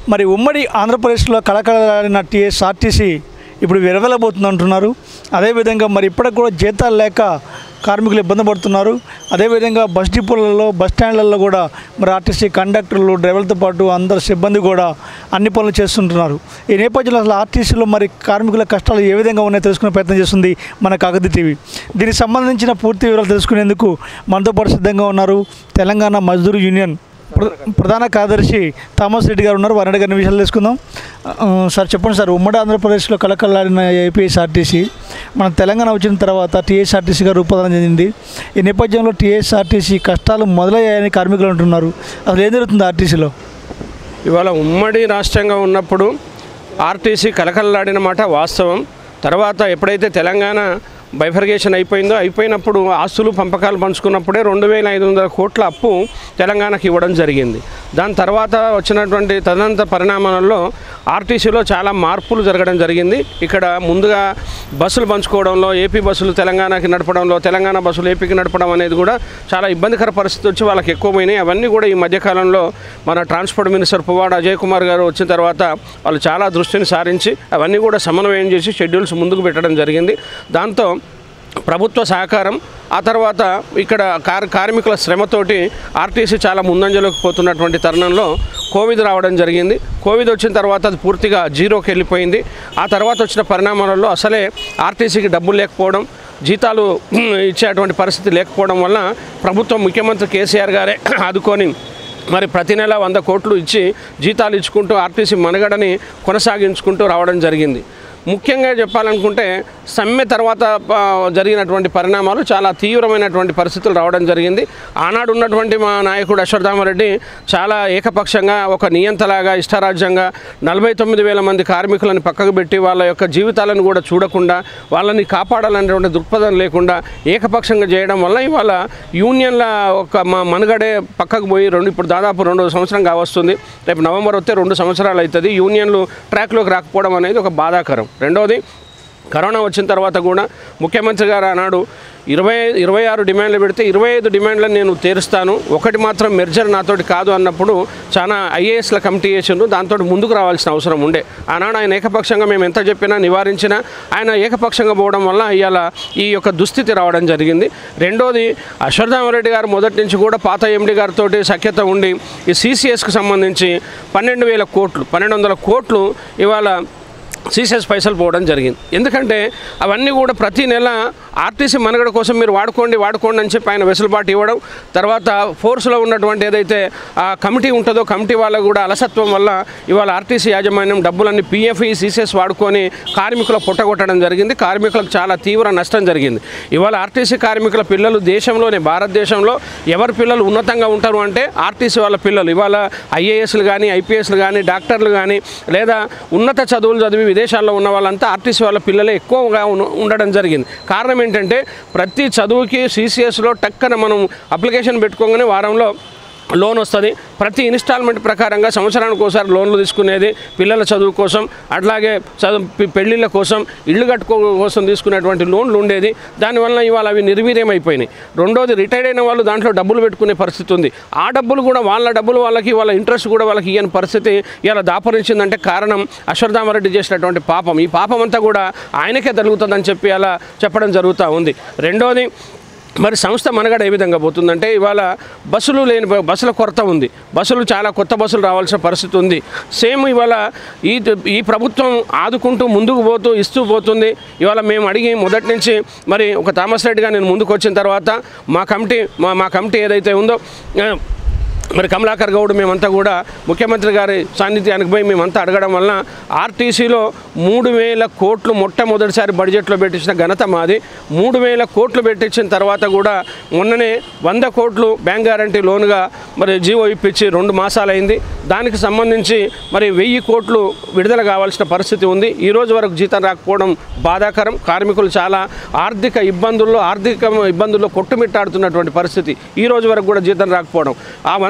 మరి ఉమ్మడి ఆంధ్రప్రదేశ్లో కళకళలాడిన టీఎస్ఆర్టీసీ ఇప్పుడు విరవెలబోతుంది అంటున్నారు అదేవిధంగా మరి ఇప్పటికి కూడా జీతాలు లేక కార్మికులు ఇబ్బంది పడుతున్నారు అదేవిధంగా బస్ డిపోలలో బస్ స్టాండ్లలో కూడా మరి ఆర్టీసీ కండక్టర్లు డ్రైవర్లతో పాటు అందరు సిబ్బంది కూడా అన్ని పనులు చేస్తుంటున్నారు ఈ నేపథ్యంలో అసలు ఆర్టీసీలో మరి కార్మికుల కష్టాలు ఏ విధంగా ఉన్నాయో తెలుసుకునే ప్రయత్నం చేస్తుంది మన కాకతి టీవీ దీనికి సంబంధించిన పూర్తి వివరాలు తెలుసుకునేందుకు మనతో పాటు సిద్ధంగా ఉన్నారు తెలంగాణ మజ్దూర్ యూనియన్ ప్ర- ప్రధాన కార్యదర్శి థామస్ రెడ్డి గారు ఉన్నారు వారి గారిని విషయాలు తెలుసుకుందాం ఆ, సార్ చెప్పండి సార్ ఉమ్మడి ఆంధ్రప్రదేశ్లో కళకళలాడిన ఏపీఎస్ఆర్టీసీ మన తెలంగాణ వచ్చిన తర్వాత టీఎస్ఆర్టీసీగా రూపకల్పన చెందింది ఈ నేపథ్యంలో టీఎస్ఆర్టీసీ కష్టాలు మొదలయ్యాయని కార్మికులు అంటున్నారు అసలు ఏం జరుగుతుంది ఆర్టీసీలో ఇవాళ ఉమ్మడి రాష్ట్రంగా ఉన్నప్పుడు ఆర్టీసీ కలకలలాడిన మాట వాస్తవం తర్వాత ఎప్పుడైతే తెలంగాణ బైఫర్గేషన్ అయిపోయిందో అయిపోయినప్పుడు ఆస్తులు పంపకాలు పంచుకున్నప్పుడే రెండు వేల ఐదు వందల కోట్ల అప్పు తెలంగాణకి ఇవ్వడం జరిగింది దాని తర్వాత వచ్చినటువంటి తదనంతర పరిణామాలలో ఆర్టీసీలో చాలా మార్పులు జరగడం జరిగింది ఇక్కడ ముందుగా బస్సులు పంచుకోవడంలో ఏపీ బస్సులు తెలంగాణకి నడపడంలో తెలంగాణ బస్సులు ఏపీకి నడపడం అనేది కూడా చాలా ఇబ్బందికర పరిస్థితి వచ్చి వాళ్ళకి ఎక్కువ పోయినాయి అవన్నీ కూడా ఈ మధ్యకాలంలో మన ట్రాన్స్పోర్ట్ మినిస్టర్ పువ్వాడ అజయ్ కుమార్ గారు వచ్చిన తర్వాత వాళ్ళు చాలా దృష్టిని సారించి అవన్నీ కూడా సమన్వయం చేసి షెడ్యూల్స్ ముందుకు పెట్టడం జరిగింది దాంతో ప్రభుత్వ సహకారం ఆ తర్వాత ఇక్కడ కార్ కార్మికుల శ్రమతోటి ఆర్టీసీ చాలా ముందంజలోకి పోతున్నటువంటి తరుణంలో కోవిడ్ రావడం జరిగింది కోవిడ్ వచ్చిన తర్వాత అది పూర్తిగా జీరోకి వెళ్ళిపోయింది ఆ తర్వాత వచ్చిన పరిణామాలలో అసలే ఆర్టీసీకి డబ్బులు లేకపోవడం జీతాలు ఇచ్చేటువంటి పరిస్థితి లేకపోవడం వల్ల ప్రభుత్వం ముఖ్యమంత్రి కేసీఆర్ గారే ఆదుకొని మరి ప్రతి నెల వంద కోట్లు ఇచ్చి జీతాలు ఇచ్చుకుంటూ ఆర్టీసీ మనుగడని కొనసాగించుకుంటూ రావడం జరిగింది ముఖ్యంగా చెప్పాలనుకుంటే సమ్మె తర్వాత ఆ, జరిగినటువంటి పరిణామాలు చాలా తీవ్రమైనటువంటి పరిస్థితులు రావడం జరిగింది ఆనాడు ఉన్నటువంటి మా నాయకుడు అశ్వత్థామరెడ్డి చాలా ఏకపక్షంగా ఒక నియంతలాగా ఇష్టారాజ్యంగా నలభై తొమ్మిది వేల మంది కార్మికులను పక్కకు పెట్టి వాళ్ళ యొక్క జీవితాలను కూడా చూడకుండా వాళ్ళని కాపాడాలనేటువంటి దృక్పథం లేకుండా ఏకపక్షంగా చేయడం వల్ల ఇవాళ యూనియన్ల ఒక మా మనుగడే పక్కకు పోయి రెండు ఇప్పుడు దాదాపు రెండు సంవత్సరం కావస్తుంది రేపు నవంబర్ వస్తే రెండు సంవత్సరాలు అవుతుంది యూనియన్లు ట్రాక్లోకి రాకపోవడం అనేది ఒక బాధాకరం రెండవది కరోనా వచ్చిన తర్వాత కూడా ముఖ్యమంత్రి గారు ఆనాడు ఇరవై ఇరవై ఆరు డిమాండ్లు పెడితే ఇరవై ఐదు డిమాండ్లను నేను తీరుస్తాను ఒకటి మాత్రం మెర్జర్ నాతోటి కాదు అన్నప్పుడు చాలా ఐఏఎస్ల కమిటీ చేసిండ్రు దాంతో ముందుకు రావాల్సిన అవసరం ఉండే ఆనాడు ఆయన ఏకపక్షంగా మేము ఎంత చెప్పినా నివారించినా ఆయన ఏకపక్షంగా పోవడం వల్ల ఇవాళ ఈ యొక్క దుస్థితి రావడం జరిగింది రెండోది అశ్వత్థామరెడ్డి గారు మొదటి నుంచి కూడా పాత ఎండి గారితో సఖ్యత ఉండి ఈ సీసీఎస్కి సంబంధించి పన్నెండు వేల కోట్లు పన్నెండు వందల కోట్లు ఇవాళ సీసెస్ పైసలు పోవడం జరిగింది ఎందుకంటే అవన్నీ కూడా ప్రతి నెల ఆర్టీసీ మనగడ కోసం మీరు వాడుకోండి వాడుకోండి అని చెప్పి ఆయన వెసులుబాటు ఇవ్వడం తర్వాత ఫోర్స్లో ఉన్నటువంటి ఏదైతే ఆ కమిటీ ఉంటుందో కమిటీ వాళ్ళకు కూడా అలసత్వం వల్ల ఇవాళ ఆర్టీసీ యాజమాన్యం డబ్బులన్నీ పిఎఫ్ఈ సీసెస్ వాడుకొని కార్మికుల పుట్టగొట్టడం జరిగింది కార్మికులకు చాలా తీవ్ర నష్టం జరిగింది ఇవాళ ఆర్టీసీ కార్మికుల పిల్లలు దేశంలోనే భారతదేశంలో ఎవరి పిల్లలు ఉన్నతంగా ఉంటారు అంటే ఆర్టీసీ వాళ్ళ పిల్లలు ఇవాళ ఐఏఎస్లు కానీ ఐపీఎస్లు కానీ డాక్టర్లు కానీ లేదా ఉన్నత చదువులు చదివి విదేశాల్లో ఉన్న వాళ్ళంతా ఆర్టీసీ వాళ్ళ పిల్లలే ఎక్కువగా ఉన్న- ఉండడం జరిగింది కారణం ఏంటంటే ప్రతి చదువుకి సీసీఎస్లో టక్కన మనం అప్లికేషన్ పెట్టుకోగానే వారంలో లోన్ వస్తుంది ప్రతి ఇన్స్టాల్మెంట్ ప్రకారంగా సంవత్సరానికి ఒకసారి లోన్లు తీసుకునేది పిల్లల చదువు కోసం అట్లాగే చదువు పి- పెళ్ళిళ్ళ కోసం ఇళ్ళు కట్టుకో కోసం తీసుకునేటువంటి లోన్లు ఉండేది దానివల్ల ఇవాళ అవి నిర్వీర్యమైపోయినాయి రెండోది రిటైర్డ్ అయిన వాళ్ళు దాంట్లో డబ్బులు పెట్టుకునే పరిస్థితి ఉంది ఆ డబ్బులు కూడా వాళ్ళ డబ్బులు వాళ్ళకి వాళ్ళ ఇంట్రెస్ట్ కూడా వాళ్ళకి ఇయ్యని పరిస్థితి ఇలా దాపరించిందంటే కారణం అశ్వత్థామరెడ్డి చేసినటువంటి పాపం ఈ పాపం అంతా కూడా ఆయనకే తగులుతుందని చెప్పి అలా చెప్పడం జరుగుతూ ఉంది రెండోది మరి సంస్థ మనగడ ఏ విధంగా పోతుందంటే ఇవాళ బస్సులు లేని బస్సుల కొరత ఉంది బస్సులు చాలా కొత్త బస్సులు రావాల్సిన పరిస్థితి ఉంది సేమ్ ఇవాళ ఈ ఈ ప్రభుత్వం ఆదుకుంటూ ముందుకు పోతూ ఇస్తూ పోతుంది ఇవాళ మేము అడిగి మొదటి నుంచి మరి ఒక థామస్ రెడ్డిగా నేను ముందుకు వచ్చిన తర్వాత మా కమిటీ మా మా కమిటీ ఏదైతే ఉందో ఆ, మరి కమలాకర్ గౌడ్ మేమంతా కూడా ముఖ్యమంత్రి గారి సాన్నిధ్యానికి పోయి మేమంతా అడగడం వలన ఆర్టీసీలో మూడు వేల కోట్లు మొట్టమొదటిసారి బడ్జెట్లో పెట్టించిన ఘనత మాది మూడు వేల కోట్లు పెట్టించిన తర్వాత కూడా మొన్ననే వంద కోట్లు బ్యాంక్ గ్యారంటీ లోన్గా మరి జీవో ఇప్పించి రెండు మాసాలైంది దానికి సంబంధించి మరి వెయ్యి కోట్లు విడుదల కావాల్సిన పరిస్థితి ఉంది ఈ రోజు వరకు జీతం రాకపోవడం బాధాకరం కార్మికులు చాలా ఆర్థిక ఇబ్బందుల్లో ఆర్థిక ఇబ్బందుల్లో కొట్టుమిట్టాడుతున్నటువంటి పరిస్థితి ఈ రోజు వరకు కూడా జీతం రాకపోవడం ఆ వంద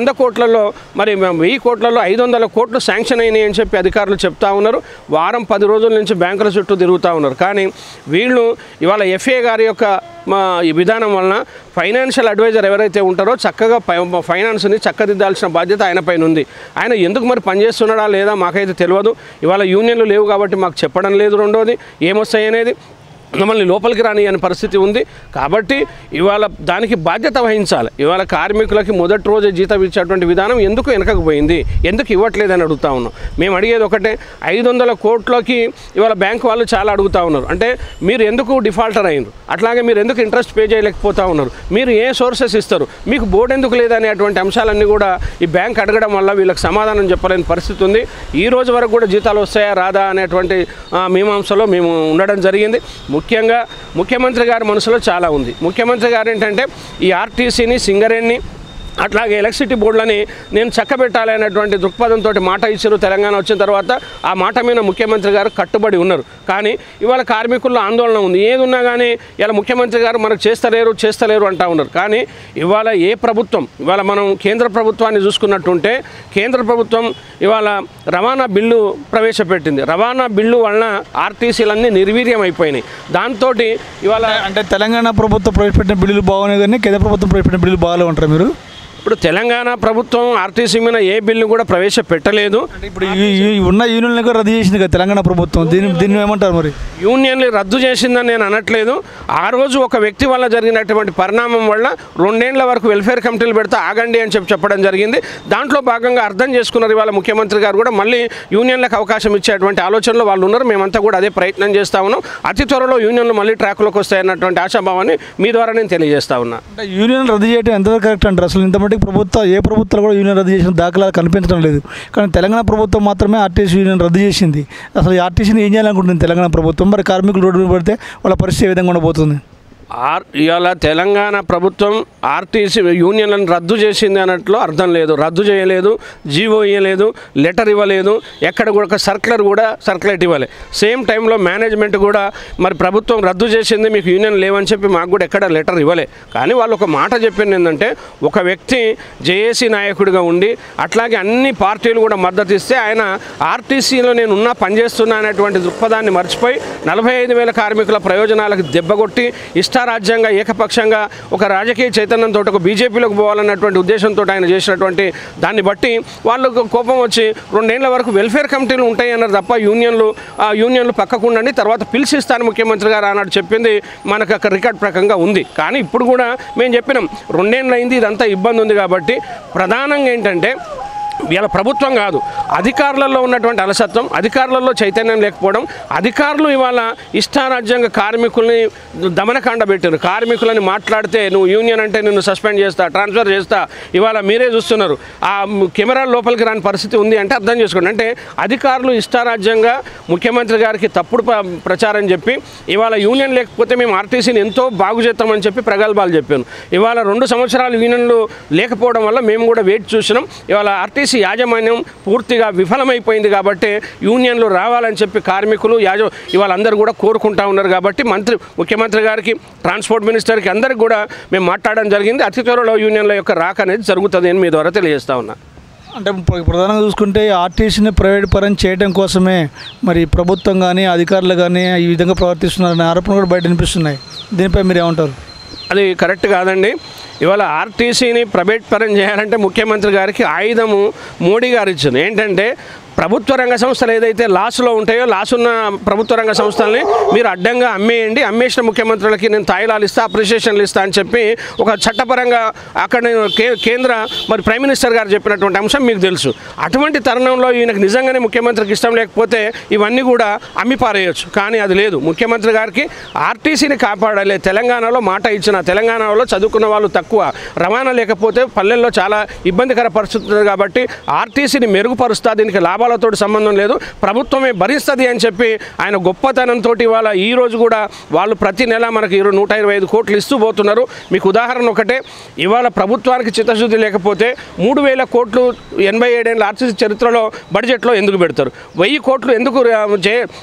వంద కోట్లలో మరి మేము వెయ్యి కోట్లలో ఐదు వందల కోట్లు శాంక్షన్ అయినాయి అని చెప్పి అధికారులు చెప్తా ఉన్నారు వారం పది రోజుల నుంచి బ్యాంకుల చుట్టూ తిరుగుతూ ఉన్నారు కానీ వీళ్ళు ఇవాళ ఎఫ్ఏ గారి యొక్క మా ఈ విధానం వలన ఫైనాన్షియల్ అడ్వైజర్ ఎవరైతే ఉంటారో చక్కగా ఫై- ఫైనాన్స్ని చక్కదిద్దాల్సిన బాధ్యత ఆయన పైన ఉంది ఆయన ఎందుకు మరి పనిచేస్తున్నాడా లేదా మాకైతే తెలియదు ఇవాళ యూనియన్లు లేవు కాబట్టి మాకు చెప్పడం లేదు రెండోది ఏమొస్తాయి అనేది మమ్మల్ని లోపలికి రాని అనే పరిస్థితి ఉంది కాబట్టి ఇవాళ దానికి బాధ్యత వహించాలి ఇవాళ కార్మికులకి మొదటి రోజే జీతం ఇచ్చేటువంటి విధానం ఎందుకు వెనకకు పోయింది ఎందుకు ఇవ్వట్లేదని అడుగుతా ఉన్నాం మేము అడిగేది ఒకటే ఐదు వందల కోట్లకి ఇవాళ బ్యాంక్ వాళ్ళు చాలా అడుగుతా ఉన్నారు అంటే మీరు ఎందుకు డిఫాల్టర్ అయ్యారు అట్లాగే మీరు ఎందుకు ఇంట్రెస్ట్ పే చేయలేకపోతా ఉన్నారు మీరు ఏ సోర్సెస్ ఇస్తారు మీకు బోర్డు ఎందుకు లేదనేటువంటి అంశాలన్నీ కూడా ఈ బ్యాంక్ అడగడం వల్ల వీళ్ళకి సమాధానం చెప్పలేని పరిస్థితి ఉంది ఈ రోజు వరకు కూడా జీతాలు వస్తాయా రాదా అనేటువంటి ఆ, మీమాంసలో మేము ఉండడం జరిగింది ముఖ్యంగా ముఖ్యమంత్రి గారి మనసులో చాలా ఉంది ముఖ్యమంత్రి గారు ఏంటంటే ఈ ఆర్టీసీని సింగరేణిని అట్లాగే ఎలక్ట్రిసిటీ బోర్డులని నేను చక్కబెట్టాలి అనేటువంటి దృక్పథంతో మాట ఇచ్చారు తెలంగాణ వచ్చిన తర్వాత ఆ మాట మీద ముఖ్యమంత్రి గారు కట్టుబడి ఉన్నారు కానీ ఇవాళ కార్మికుల్లో ఆందోళన ఉంది ఏది ఉన్నా కానీ ఇలా ముఖ్యమంత్రి గారు మనకు చేస్తలేరు చేస్తలేరు అంటా ఉన్నారు కానీ ఇవాళ ఏ ప్రభుత్వం ఇవాళ మనం కేంద్ర ప్రభుత్వాన్ని చూసుకున్నట్టుంటే కేంద్ర ప్రభుత్వం ఇవాళ రవాణా బిల్లు ప్రవేశపెట్టింది రవాణా బిల్లు వలన ఆర్టీసీలన్నీ నిర్వీర్యం అయిపోయినాయి దాంతో ఇవాళ అంటే తెలంగాణ ప్రభుత్వం ప్రవేశపెట్టిన బిల్లులు బాగున్నాయి కానీ కేంద్ర ప్రభుత్వం ప్రవేశపెట్టిన బిల్లులు బాగాలే ఉంటారు మీరు ఇప్పుడు తెలంగాణ ప్రభుత్వం ఆర్టీసీ మీద ఏ బిల్లు కూడా ప్రవేశపెట్టలేదు అంటే ఇప్పుడు ఈ- ఈ ఉన్న యూనియన్లు కూడా రద్దు చేసింది కదా తెలంగాణ ప్రభుత్వం దీన్ని దీన్ని ఏమంటారు మరి యూనియన్లు రద్దు చేసిందని నేను అనట్లేదు ఆ రోజు ఒక వ్యక్తి వల్ల జరిగినటువంటి పరిణామం వల్ల రెండేళ్ల వరకు వెల్ఫేర్ కమిటీలు పెడితే ఆగండి అని చెప్పి చెప్పడం జరిగింది దాంట్లో భాగంగా అర్థం చేసుకున్నారు ఇవాళ ముఖ్యమంత్రి గారు కూడా మళ్ళీ యూనియన్లకు అవకాశం ఇచ్చేటువంటి ఆలోచనలో వాళ్ళు ఉన్నారు మేమంతా కూడా అదే ప్రయత్నం చేస్తా ఉన్నాం అతి త్వరలో యూనియన్లు మళ్ళీ ట్రాక్లోకి వస్తాయన్నటువంటి ఆశాభావాన్ని మీ ద్వారా నేను తెలియజేస్తా ఉన్నా అంటే యూనియన్ రద్దు చేయడం ఎంతవరకు కరెక్ట్ అంటారు అసలు ఇంతమటికి ప్రభుత్వం ఏ ప్రభుత్వాలు కూడా యూనియన్ రద్దు చేసిన దాఖలాలు కనిపించడం లేదు కానీ తెలంగాణ ప్రభుత్వం మాత్రమే ఆర్టీసీ యూనియన్ రద్దు చేసింది అసలు ఈ ఆర్టీసీని ఏం చేయాలనుకుంటుంది తెలంగాణ ప్రభుత్వం మరి కార్మికులు రోడ్డు మీద పడితే వాళ్ళ పరిస్థితి ఏ విధంగా ఉండబోతుంది ఆర్ ఇవాళ తెలంగాణ ప్రభుత్వం ఆర్టీసీ యూనియన్లను రద్దు చేసింది అన్నట్లు అర్థం లేదు రద్దు చేయలేదు జీవో ఇవ్వలేదు లెటర్ ఇవ్వలేదు ఎక్కడ కూడా ఒక సర్క్యులర్ కూడా సర్క్యులేట్ ఇవ్వలేదు సేమ్ టైంలో మేనేజ్మెంట్ కూడా మరి ప్రభుత్వం రద్దు చేసింది మీకు యూనియన్ లేవని చెప్పి మాకు కూడా ఎక్కడ లెటర్ ఇవ్వలే కానీ వాళ్ళు ఒక మాట చెప్పింది ఏంటంటే ఒక వ్యక్తి జేఏసీ నాయకుడిగా ఉండి అట్లాగే అన్ని పార్టీలు కూడా మద్దతు ఇస్తే ఆయన ఆర్టీసీలో నేను ఉన్నా పనిచేస్తున్నా అనేటువంటి దృక్పథాన్ని మర్చిపోయి నలభై ఐదు వేల కార్మికుల ప్రయోజనాలకు దెబ్బగొట్టి ఇష్టారాజ్యంగా ఏకపక్షంగా ఒక రాజకీయ చైతన్యంతో ఒక బీజేపీలోకి పోవాలన్నటువంటి ఉద్దేశంతో ఆయన చేసినటువంటి దాన్ని బట్టి వాళ్ళకు కోపం వచ్చి రెండేళ్ల వరకు వెల్ఫేర్ కమిటీలు ఉంటాయి అన్నారు తప్ప యూనియన్లు ఆ యూనియన్లు పక్కకు ఉండండి తర్వాత పిలిచిస్తాను ముఖ్యమంత్రి గారు అన్నాడు చెప్పింది మనకు అక్కడ రికార్డ్ ప్రకంగా ఉంది కానీ ఇప్పుడు కూడా మేము చెప్పినాం రెండేళ్ళు అయింది ఇదంతా ఇబ్బంది ఉంది కాబట్టి ప్రధానంగా ఏంటంటే వీళ్ళ ప్రభుత్వం కాదు అధికారులలో ఉన్నటువంటి అలసత్వం అధికారులలో చైతన్యం లేకపోవడం అధికారులు ఇవాళ ఇష్టారాజ్యంగా కార్మికుల్ని దమనకాండ పెట్టారు కార్మికులని మాట్లాడితే నువ్వు యూనియన్ అంటే నిన్ను సస్పెండ్ చేస్తా ట్రాన్స్ఫర్ చేస్తా ఇవాళ మీరే చూస్తున్నారు ఆ కెమెరా లోపలికి రాని పరిస్థితి ఉంది అంటే అర్థం చేసుకోండి అంటే అధికారులు ఇష్టారాజ్యంగా ముఖ్యమంత్రి గారికి తప్పుడు ప్ర- ప్రచారం చెప్పి ఇవాళ యూనియన్ లేకపోతే మేము ఆర్టీసీని ఎంతో బాగు చేస్తామని చెప్పి ప్రగల్భాలు చెప్పాను ఇవాళ రెండు సంవత్సరాలు యూనియన్లు లేకపోవడం వల్ల మేము కూడా వెయిట్ చూసినాం ఇవాళ ఆర్టీసీ యాజమాన్యం పూర్తిగా విఫలమైపోయింది కాబట్టి యూనియన్లు రావాలని చెప్పి కార్మికులు యాజ ఇవాళ అందరూ కూడా కోరుకుంటా ఉన్నారు కాబట్టి మంత్రి ముఖ్యమంత్రి గారికి ట్రాన్స్పోర్ట్ మినిస్టర్కి అందరికి కూడా మేము మాట్లాడడం జరిగింది అతి త్వరలో యూనియన్ల యొక్క రాక అనేది జరుగుతుంది అని మీ ద్వారా తెలియజేస్తా ఉన్నా అంటే ప్ర- ప్రధానంగా చూసుకుంటే ఆర్టీసీని ప్రైవేట్ పరం చేయడం కోసమే మరి ప్రభుత్వం కానీ అధికారులు కానీ ఈ విధంగా ప్రవర్తిస్తున్నారనే ఆరోపణలు కూడా బయట వినిపిస్తున్నాయి దీనిపై మీరు ఏమంటారు అది కరెక్ట్ కాదండి ఇవాళ ఆర్టీసీని ప్రైవేట్ పరం చేయాలంటే ముఖ్యమంత్రి గారికి ఆయుధము మోడీ గారు ఇచ్చింది ఏంటంటే ప్రభుత్వ రంగ సంస్థలు ఏదైతే లాస్లో ఉంటాయో లాస్ ఉన్న ప్రభుత్వ రంగ సంస్థల్ని మీరు అడ్డంగా అమ్మేయండి అమ్మేసిన ముఖ్యమంత్రులకి నేను తాయిలాలు ఇస్తా అప్రిషియేషన్లు ఇస్తా అని చెప్పి ఒక చట్టపరంగా అక్కడ నేను కే- కేంద్ర మరి ప్రైమ్ మినిస్టర్ గారు చెప్పినటువంటి అంశం మీకు తెలుసు అటువంటి తరుణంలో ఈయనకు నిజంగానే ముఖ్యమంత్రికి ఇష్టం లేకపోతే ఇవన్నీ కూడా అమ్మి పారేయచ్చు కానీ అది లేదు ముఖ్యమంత్రి గారికి ఆర్టీసీని కాపాడాలి తెలంగాణలో మాట ఇచ్చిన తెలంగాణలో చదువుకున్న వాళ్ళు తక్కువ రవాణా లేకపోతే పల్లెల్లో చాలా ఇబ్బందికర పరిస్థితి ఉంది కాబట్టి ఆర్టీసీని మెరుగుపరుస్తా దీనికి లాభాలతో సంబంధం లేదు ప్రభుత్వమే భరిస్తుంది అని చెప్పి ఆయన గొప్పతనంతో ఇవాళ ఈ రోజు కూడా వాళ్ళు ప్రతి నెల మనకి ఇరవై నూట ఇరవై ఐదు కోట్లు ఇస్తూ పోతున్నారు మీకు ఉదాహరణ ఒకటే ఇవాళ ప్రభుత్వానికి చిత్తశుద్ధి లేకపోతే మూడు వేల కోట్లు ఎనభై ఏడేళ్ళ ఆర్టీసీ చరిత్రలో బడ్జెట్లో ఎందుకు పెడతారు వెయ్యి కోట్లు ఎందుకు రా- చే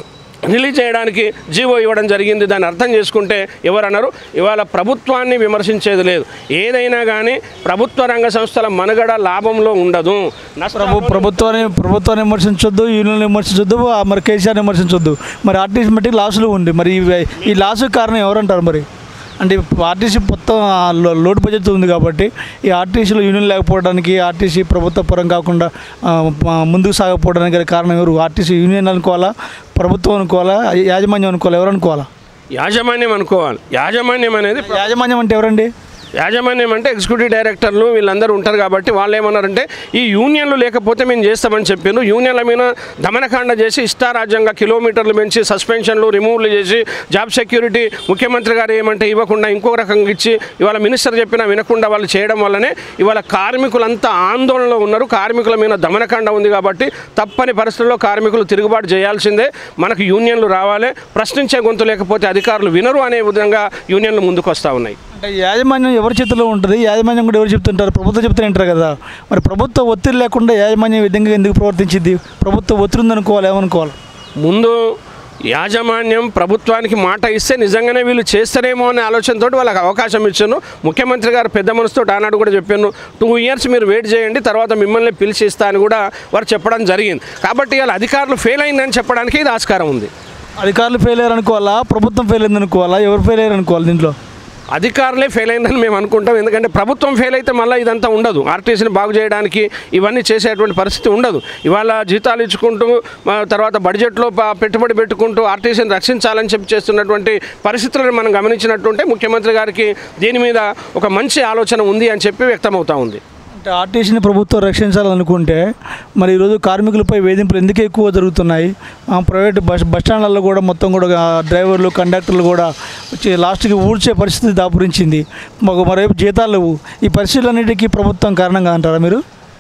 రిలీజ్ చేయడానికి జీవో ఇవ్వడం జరిగింది దాన్ని అర్థం చేసుకుంటే ఎవరన్నారు ఇవాళ ప్రభుత్వాన్ని విమర్శించేది లేదు ఏదైనా కానీ ప్రభుత్వ రంగ సంస్థల మనుగడ లాభంలో ఉండదు నష్ట ప్రభు ప్రభుత్వాన్ని ప్రభుత్వాన్ని విమర్శించొద్దు యూనియన్ విమర్శించొద్దు ఆ మరి కేసీఆర్ విమర్శించొద్దు మరి ఆర్టీసీ మట్టి లాసులు ఉంది మరి ఇవి- ఈ లాసు కారణం ఎవరంటారు మరి అంటే ఆర్టీసీ మొత్తం ఆ లో- లోటు బడ్జెట్ ఉంది కాబట్టి ఈ ఆర్టీసీలో యూనియన్ లేకపోవడానికి ఆర్టీసీ ప్రభుత్వ పరం కాకుండా ఆ, మ- ముందుకు సాగకపోవడానికి గల కారణం ఎవరు ఆర్టీసీ యూనియన్ అనుకోవాలా ప్రభుత్వం అనుకోవాలా యాజమాన్యం అనుకోవాలా ఎవరు అనుకోవాలా యాజమాన్యం అనుకోవాలి యాజమాన్యం అనేది యాజమాన్యం అంటే ఎవరండి యాజమాన్యం అంటే ఎగ్జిక్యూటివ్ డైరెక్టర్లు వీళ్ళందరూ ఉంటారు కాబట్టి వాళ్ళు ఏమన్నారంటే ఈ యూనియన్లు లేకపోతే మేము చేస్తామని చెప్పారు యూనియన్ల మీద దమనకాండ చేసి ఇష్టారాజ్యంగా కిలోమీటర్లు పెంచి సస్పెన్షన్లు రిమూవ్లు చేసి జాబ్ సెక్యూరిటీ ముఖ్యమంత్రి గారు ఏమంటే ఇవ్వకుండా ఇంకో రకంగా ఇచ్చి ఇవాళ మినిస్టర్ చెప్పినా వినకుండా వాళ్ళు చేయడం వల్లనే ఇవాళ కార్మికులంతా ఆందోళనలో ఉన్నారు కార్మికుల మీద దమనకాండ ఉంది కాబట్టి తప్పని పరిస్థితుల్లో కార్మికులు తిరుగుబాటు చేయాల్సిందే మనకు యూనియన్లు రావాలి ప్రశ్నించే గొంతు లేకపోతే అధికారులు వినరు అనే విధంగా యూనియన్లు ముందుకు వస్తూ ఉన్నాయి అంటే యాజమాన్యం ఎవరి చేతిలో ఉంటుంది యాజమాన్యం కూడా ఎవరు చెప్తుంటారు ప్రభుత్వం చెప్తూనే ఉంటారు కదా మరి ప్రభుత్వ ఒత్తిడి లేకుండా యాజమాన్యం ఈ విధంగా ఎందుకు ప్రవర్తించింది ప్రభుత్వ ఒత్తిడి ఉందనుకోవాలి ఏమనుకోవాలి ముందు యాజమాన్యం ప్రభుత్వానికి మాట ఇస్తే నిజంగానే వీళ్ళు చేస్తారేమో అనే ఆలోచనతో వాళ్ళకి అవకాశం ఇచ్చాను ముఖ్యమంత్రి గారు పెద్ద మనసుతో ఆనాడు కూడా చెప్పాను టూ ఇయర్స్ మీరు వెయిట్ చేయండి తర్వాత మిమ్మల్ని పిలిచి ఇస్తా అని కూడా వారు చెప్పడం జరిగింది కాబట్టి వాళ్ళ అధికారులు ఫెయిల్ అయిందని చెప్పడానికి ఇది ఆస్కారం ఉంది అధికారులు ఫెయిల్ అయ్యారు అనుకోవాలా ప్రభుత్వం ఫెయిల్ అయింది అనుకోవాలా ఎవరు ఫెయిల్ అయ్యారు అనుకోవాలి దీంట్లో అధికారులే ఫెయిల్ అయిందని మేము అనుకుంటాం ఎందుకంటే ప్రభుత్వం ఫెయిల్ అయితే మళ్ళీ ఇదంతా ఉండదు ఆర్టీసీని బాగు చేయడానికి ఇవన్నీ చేసేటువంటి పరిస్థితి ఉండదు ఇవాళ జీతాలు ఇచ్చుకుంటూ మా తర్వాత బడ్జెట్లో ప- పెట్టుబడి పెట్టుకుంటూ ఆర్టీసీని రక్షించాలని చెప్పి చేస్తున్నటువంటి పరిస్థితులను మనం గమనించినట్టుంటే ముఖ్యమంత్రి గారికి దీని మీద ఒక మంచి ఆలోచన ఉంది అని చెప్పి వ్యక్తమవుతా ఉంది అంటే ఆర్టీసీని ప్రభుత్వం రక్షించాలనుకుంటే మరి ఈరోజు కార్మికులపై వేధింపులు ఎందుకు ఎక్కువ జరుగుతున్నాయి ఆ ప్రైవేట్ బస్ బస్ స్టాండ్లలో కూడా మొత్తం కూడా ఆ డ్రైవర్లు కండక్టర్లు కూడా వచ్చి లాస్ట్కి ఊడ్చే పరిస్థితి దాపురించింది మాకు మరోవైపు జీతాలు లేవు ఈ పరిస్థితులన్నిటికీ ప్రభుత్వం కారణంగా అంటారా మీరు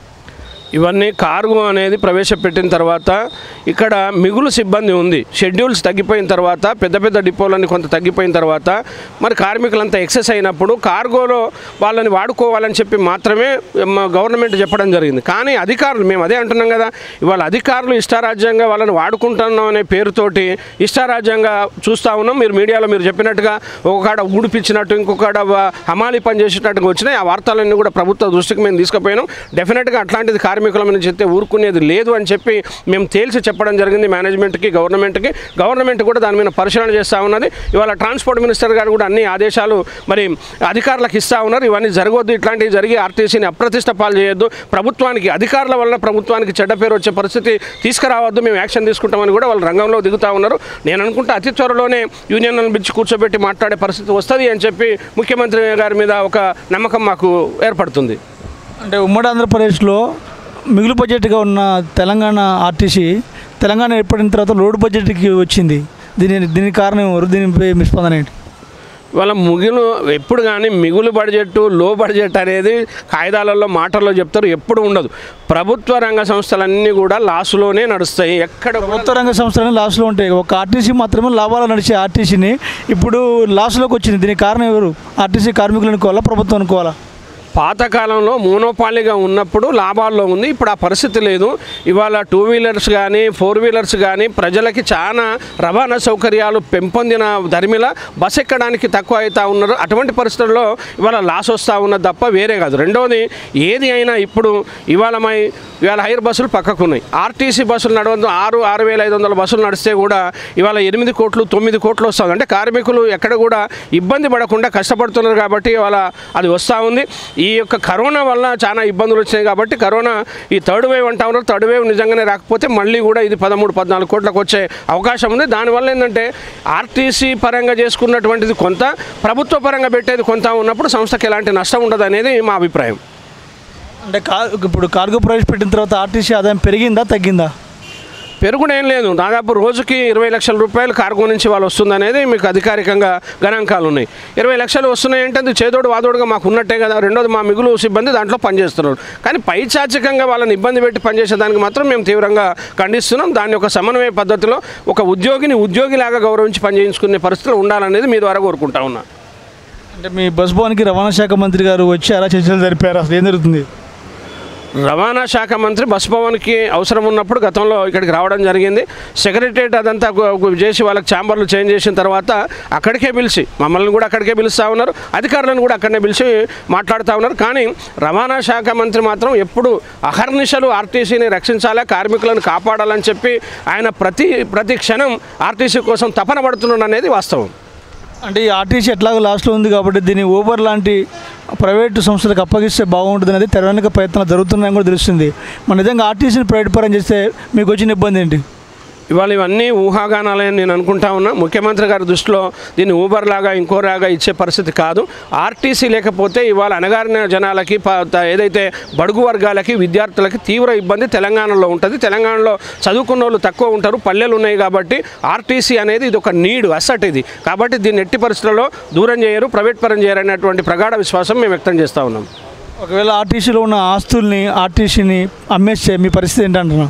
ఇవన్నీ కార్గో అనేది ప్రవేశపెట్టిన తర్వాత ఇక్కడ మిగులు సిబ్బంది ఉంది షెడ్యూల్స్ తగ్గిపోయిన తర్వాత పెద్ద పెద్ద డిపోలన్నీ కొంత తగ్గిపోయిన తర్వాత మరి కార్మికులంతా ఎక్సెస్ అయినప్పుడు కార్గోలో వాళ్ళని వాడుకోవాలని చెప్పి మాత్రమే మ- గవర్నమెంట్ చెప్పడం జరిగింది కానీ అధికారులు మేము అదే అంటున్నాం కదా ఇవాళ అధికారులు ఇష్టారాజ్యంగా వాళ్ళని వాడుకుంటున్నాం అనే పేరుతోటి ఇష్టారాజ్యంగా చూస్తూ ఉన్నాం మీరు మీడియాలో మీరు చెప్పినట్టుగా ఒక కాడ ఊడిపించినట్టు ఇంకొక కాడ వ- హమాలి పని చేసేటట్టుగా వచ్చినాయి ఆ వార్తలన్నీ కూడా ప్రభుత్వ దృష్టికి మేము తీసుకుపోయినాం డెఫినెట్గా అట్లాంటిది కార్మికుల మీద చెప్తే ఊరుకునేది లేదు అని చెప్పి మేము తేల్చి చెప్పడం జరిగింది మేనేజ్మెంట్కి గవర్నమెంట్కి గవర్నమెంట్ కూడా దాని మీద పరిశీలన చేస్తూ ఉన్నది ఇవాళ ట్రాన్స్పోర్ట్ మినిస్టర్ గారు కూడా అన్ని ఆదేశాలు మరి అధికారులకు ఇస్తూ ఉన్నారు ఇవన్నీ జరగవద్దు ఇట్లాంటివి జరిగి ఆర్టీసీని అప్రతిష్ట పాలు చేయొద్దు ప్రభుత్వానికి అధికారుల వల్ల ప్రభుత్వానికి చెడ్డ పేరు వచ్చే పరిస్థితి తీసుకురావద్దు మేము యాక్షన్ తీసుకుంటామని కూడా వాళ్ళు రంగంలో దిగుతూ ఉన్నారు నేను అనుకుంటే అతి త్వరలోనే యూనియన్లను పిలిచి కూర్చోబెట్టి మాట్లాడే పరిస్థితి వస్తుంది అని చెప్పి ముఖ్యమంత్రి గారి మీద ఒక నమ్మకం మాకు ఏర్పడుతుంది అంటే ఉమ్మడి ఆంధ్రప్రదేశ్లో మిగులు బడ్జెట్గా ఉన్న తెలంగాణ ఆర్టీసీ తెలంగాణ ఏర్పడిన తర్వాత లోడ్ బడ్జెట్కి వచ్చింది దీని దీనికి కారణం ఎవరు దీనిపై మీ స్పందన ఏంటి వాళ్ళ ముగిలు ఎప్పుడు కానీ మిగులు బడ్జెట్ లో బడ్జెట్ అనేది కాయిదాలలో మాటల్లో చెప్తారు ఎప్పుడు ఉండదు ప్రభుత్వ రంగ సంస్థలన్నీ కూడా లాసులోనే నడుస్తాయి ఎక్కడ కూడా ప్రభుత్వ రంగ సంస్థలు లాస్లో ఉంటాయి ఒక ఆర్టీసీ మాత్రమే లాభాలు నడిచే ఆర్టీసీని ఇప్పుడు లాస్లోకి వచ్చింది దీనికి కారణం ఎవరు ఆర్టీసీ కార్మికులు అనుకోవాలా ప్రభుత్వం అనుకోవాలా పాతకాలంలో మోనోపాలిగా ఉన్నప్పుడు లాభాల్లో ఉంది ఇప్పుడు ఆ పరిస్థితి లేదు ఇవాళ టూ వీలర్స్ కానీ ఫోర్ వీలర్స్ కానీ ప్రజలకి చాలా రవాణా సౌకర్యాలు పెంపొందిన ధర్మిల బస్ ఎక్కడానికి తక్కువ అవుతా ఉన్నారు అటువంటి పరిస్థితుల్లో ఇవాళ లాస్ వస్తూ ఉన్నది తప్ప వేరే కాదు రెండోది ఏది అయినా ఇప్పుడు ఇవాళ మై ఇవాళ హైర్ బస్సులు పక్కకు ఉన్నాయి ఆర్టీసీ బస్సులు నడవద్దు ఆరు ఆరు వేల ఐదు వందల బస్సులు నడిస్తే కూడా ఇవాళ ఎనిమిది కోట్లు తొమ్మిది కోట్లు వస్తుంది అంటే కార్మికులు ఎక్కడ కూడా ఇబ్బంది పడకుండా కష్టపడుతున్నారు కాబట్టి ఇవాళ అది వస్తూ ఉంది ఈ యొక్క కరోనా వల్ల చాలా ఇబ్బందులు వచ్చినాయి కాబట్టి కరోనా ఈ థర్డ్ వేవ్ అంటా ఉన్నారు థర్డ్ వేవ్ నిజంగానే రాకపోతే మళ్ళీ కూడా ఇది పదమూడు పద్నాలుగు కోట్లకు వచ్చే అవకాశం ఉంది దానివల్ల ఏంటంటే ఆర్టీసీ పరంగా చేసుకున్నటువంటిది కొంత ప్రభుత్వ పరంగా పెట్టేది కొంత ఉన్నప్పుడు సంస్థకి ఎలాంటి నష్టం ఉండదు అనేది మా అభిప్రాయం అంటే కార్ ఇప్పుడు కార్గో ప్రవేశపెట్టిన తర్వాత ఆర్టీసీ ఆదాయం పెరిగిందా తగ్గిందా పెరుగుడేం లేదు దాదాపు రోజుకి ఇరవై లక్షల రూపాయలు కార్గో నుంచి వాళ్ళు వస్తుందనేది మీకు అధికారికంగా గణాంకాలు ఉన్నాయి ఇరవై లక్షలు వస్తున్నాయంటే అది చేదోడు వాదోడుగా మాకు ఉన్నట్టే కదా రెండోది మా మిగులు సిబ్బంది దాంట్లో పనిచేస్తున్నారు కానీ పైచాచికంగా వాళ్ళని ఇబ్బంది పెట్టి పనిచేసేదానికి మాత్రం మేము తీవ్రంగా ఖండిస్తున్నాం దాన్ని ఒక సమన్వయ పద్ధతిలో ఒక ఉద్యోగిని ఉద్యోగిలాగా గౌరవించి పనిచేయించుకునే పరిస్థితులు ఉండాలనేది మీ ద్వారా కోరుకుంటా ఉన్నా అంటే మీ బస్ భవన్కి రవాణా శాఖ మంత్రి గారు వచ్చి అలా చర్చలు జరిపారు అసలు ఏం జరుగుతుంది రవాణా శాఖ మంత్రి బస్ భవన్కి అవసరం ఉన్నప్పుడు గతంలో ఇక్కడికి రావడం జరిగింది సెక్రటరియట్ అదంతా గు- గు- చేసి వాళ్ళకి ఛాంబర్లు చేంజ్ చేసిన తర్వాత అక్కడికే పిలిచి మమ్మల్ని కూడా అక్కడికే పిలుస్తూ ఉన్నారు అధికారులను కూడా అక్కడనే పిలిచి మాట్లాడుతూ ఉన్నారు కానీ రవాణా శాఖ మంత్రి మాత్రం ఎప్పుడు అహర్నిశలు ఆర్టీసీని రక్షించాలా కార్మికులను కాపాడాలని చెప్పి ఆయన ప్రతి ప్రతి క్షణం ఆర్టీసీ కోసం తపన పడుతున్నాడు అనేది వాస్తవం అంటే ఈ ఆర్టీసీ ఎట్లాగో లాస్ట్లో ఉంది కాబట్టి దీన్ని ఊబర్ లాంటి ప్రైవేటు సంస్థలకు అప్పగిస్తే బాగుంటుంది అనేది తెరవెనక ప్రయత్నాలు జరుగుతున్నాయని కూడా తెలుస్తుంది మన నిజంగా ఆర్టీసీని ప్రైవేట్ పరం చేస్తే మీకు వచ్చిన ఇబ్బంది ఏంటి ఇవాళ ఇవన్నీ ఊహాగానాలని నేను అనుకుంటా ఉన్నా ముఖ్యమంత్రి గారి దృష్టిలో దీన్ని ఊబర్ లాగా ఇంకో లాగా ఇచ్చే పరిస్థితి కాదు ఆర్టీసీ లేకపోతే ఇవాళ అణగారిన జనాలకి ప- త- ఏదైతే బడుగు వర్గాలకి విద్యార్థులకి తీవ్ర ఇబ్బంది తెలంగాణలో ఉంటుంది తెలంగాణలో చదువుకున్న వాళ్ళు తక్కువ ఉంటారు పల్లెలు ఉన్నాయి కాబట్టి ఆర్టీసీ అనేది ఇది ఒక నీడు అసట్ ఇది కాబట్టి దీన్ని ఎట్టి పరిస్థితుల్లో దూరం చేయరు ప్రైవేట్ పరం చేయరు అనేటువంటి ప్రగాఢ విశ్వాసం మేము వ్యక్తం చేస్తూ ఉన్నాం ఒకవేళ ఆర్టీసీలో ఉన్న ఆస్తుల్ని ఆర్టీసీని అమ్మేస్తే మీ పరిస్థితి ఏంటంటున్నా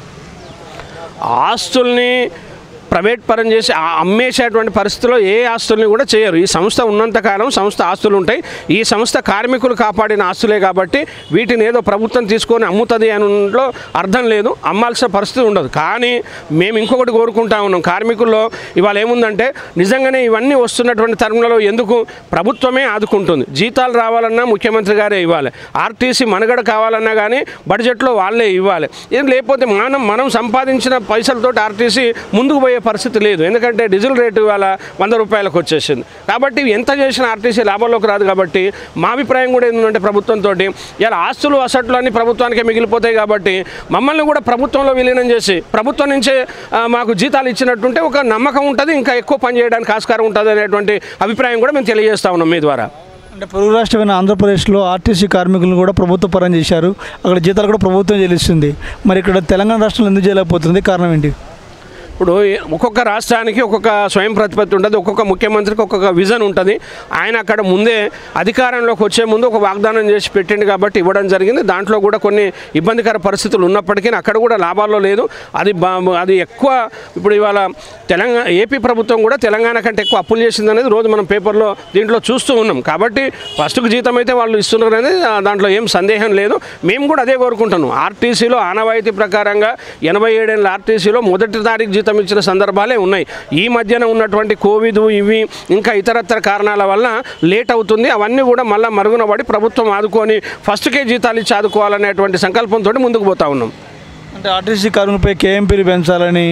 ఆస్తుల్ని ప్రైవేట్ పరం చేసి ఆ- అమ్మేసేటువంటి పరిస్థితిలో ఏ ఆస్తుల్ని కూడా చేయరు ఈ సంస్థ ఉన్నంతకాలం సంస్థ ఆస్తులు ఉంటాయి ఈ సంస్థ కార్మికులు కాపాడిన ఆస్తులే కాబట్టి వీటిని ఏదో ప్రభుత్వం తీసుకొని అమ్ముతుంది అనలో అర్థం లేదు అమ్మాల్సిన పరిస్థితి ఉండదు కానీ మేము ఇంకొకటి కోరుకుంటా ఉన్నాం కార్మికుల్లో ఇవాళ ఏముందంటే నిజంగానే ఇవన్నీ వస్తున్నటువంటి తరుణంలో ఎందుకు ప్రభుత్వమే ఆదుకుంటుంది జీతాలు రావాలన్నా ముఖ్యమంత్రి గారే ఇవ్వాలి ఆర్టీసీ మనుగడ కావాలన్నా కానీ బడ్జెట్లో వాళ్ళే ఇవ్వాలి ఏం లేకపోతే మనం మనం సంపాదించిన పైసలతోటి ఆర్టీసీ ముందుకు పోయే పరిస్థితి లేదు ఎందుకంటే డీజిల్ రేటు ఇవాళ వంద రూపాయలకు వచ్చేసింది కాబట్టి ఎంత చేసిన ఆర్టీసీ లాభంలోకి రాదు కాబట్టి మా అభిప్రాయం కూడా ఏంటంటే ప్రభుత్వంతో ఇలా ఆస్తులు అసట్లు అన్ని ప్రభుత్వానికే మిగిలిపోతాయి కాబట్టి మమ్మల్ని కూడా ప్రభుత్వంలో విలీనం చేసి ప్రభుత్వం నుంచే ఆ, మాకు జీతాలు ఇచ్చినట్టుంటే ఒక నమ్మకం ఉంటుంది ఇంకా ఎక్కువ పని చేయడానికి ఆస్కారం ఉంటుంది అనేటువంటి అభిప్రాయం కూడా మేము తెలియజేస్తా ఉన్నాం మీ ద్వారా అంటే పొరుగు రాష్ట్రమైన ఆంధ్రప్రదేశ్లో ఆర్టీసీ కార్మికులను కూడా ప్రభుత్వ పరం చేశారు అక్కడ జీతాలు కూడా ప్రభుత్వం చెల్లిస్తుంది మరి ఇక్కడ తెలంగాణ రాష్ట్రంలో ఎందుకు చేయలేకపోతుంది కారణం ఏంటి ఇప్పుడు ఒక్కొక్క రాష్ట్రానికి ఒక్కొక్క స్వయం ప్రతిపత్తి ఉంటుంది ఒక్కొక్క ముఖ్యమంత్రికి ఒక్కొక్క విజన్ ఉంటుంది ఆయన అక్కడ ముందే అధికారంలోకి వచ్చే ముందు ఒక వాగ్దానం చేసి పెట్టిండు కాబట్టి ఇవ్వడం జరిగింది దాంట్లో కూడా కొన్ని ఇబ్బందికర పరిస్థితులు ఉన్నప్పటికీ అక్కడ కూడా లాభాల్లో లేదు అది బా అది ఎక్కువ ఇప్పుడు ఇవాళ తెలంగాణ ఏపీ ప్రభుత్వం కూడా తెలంగాణ కంటే ఎక్కువ అప్పులు చేసింది అనేది రోజు మనం పేపర్లో దీంట్లో చూస్తూ ఉన్నాం కాబట్టి ఫస్ట్కు జీతం అయితే వాళ్ళు ఇస్తున్నారు అనేది ఆ, దాంట్లో ఏం సందేహం లేదు మేము కూడా అదే కోరుకుంటున్నాం ఆర్టీసీలో ఆనవాయితీ ప్రకారంగా ఎనభై ఏడేళ్ళ ఆర్టీసీలో మొదటి తారీఖు జీతం ఇచ్చిన సందర్భాలే ఉన్నాయి ఈ మధ్యన ఉన్నటువంటి కోవిడ్ ఇవి ఇంకా ఇతరత్ర కారణాల వల్ల లేట్ అవుతుంది అవన్నీ కూడా మళ్ళీ మరుగున పడి ప్రభుత్వం ఆదుకొని ఫస్ట్కే జీతాలు ఇచ్చి ఆదుకోవాలనేటువంటి సంకల్పంతో ముందుకు పోతా ఉన్నాం అంటే ఆర్టీసీ కార్మికులపై కేఎంపీలు పెంచాలని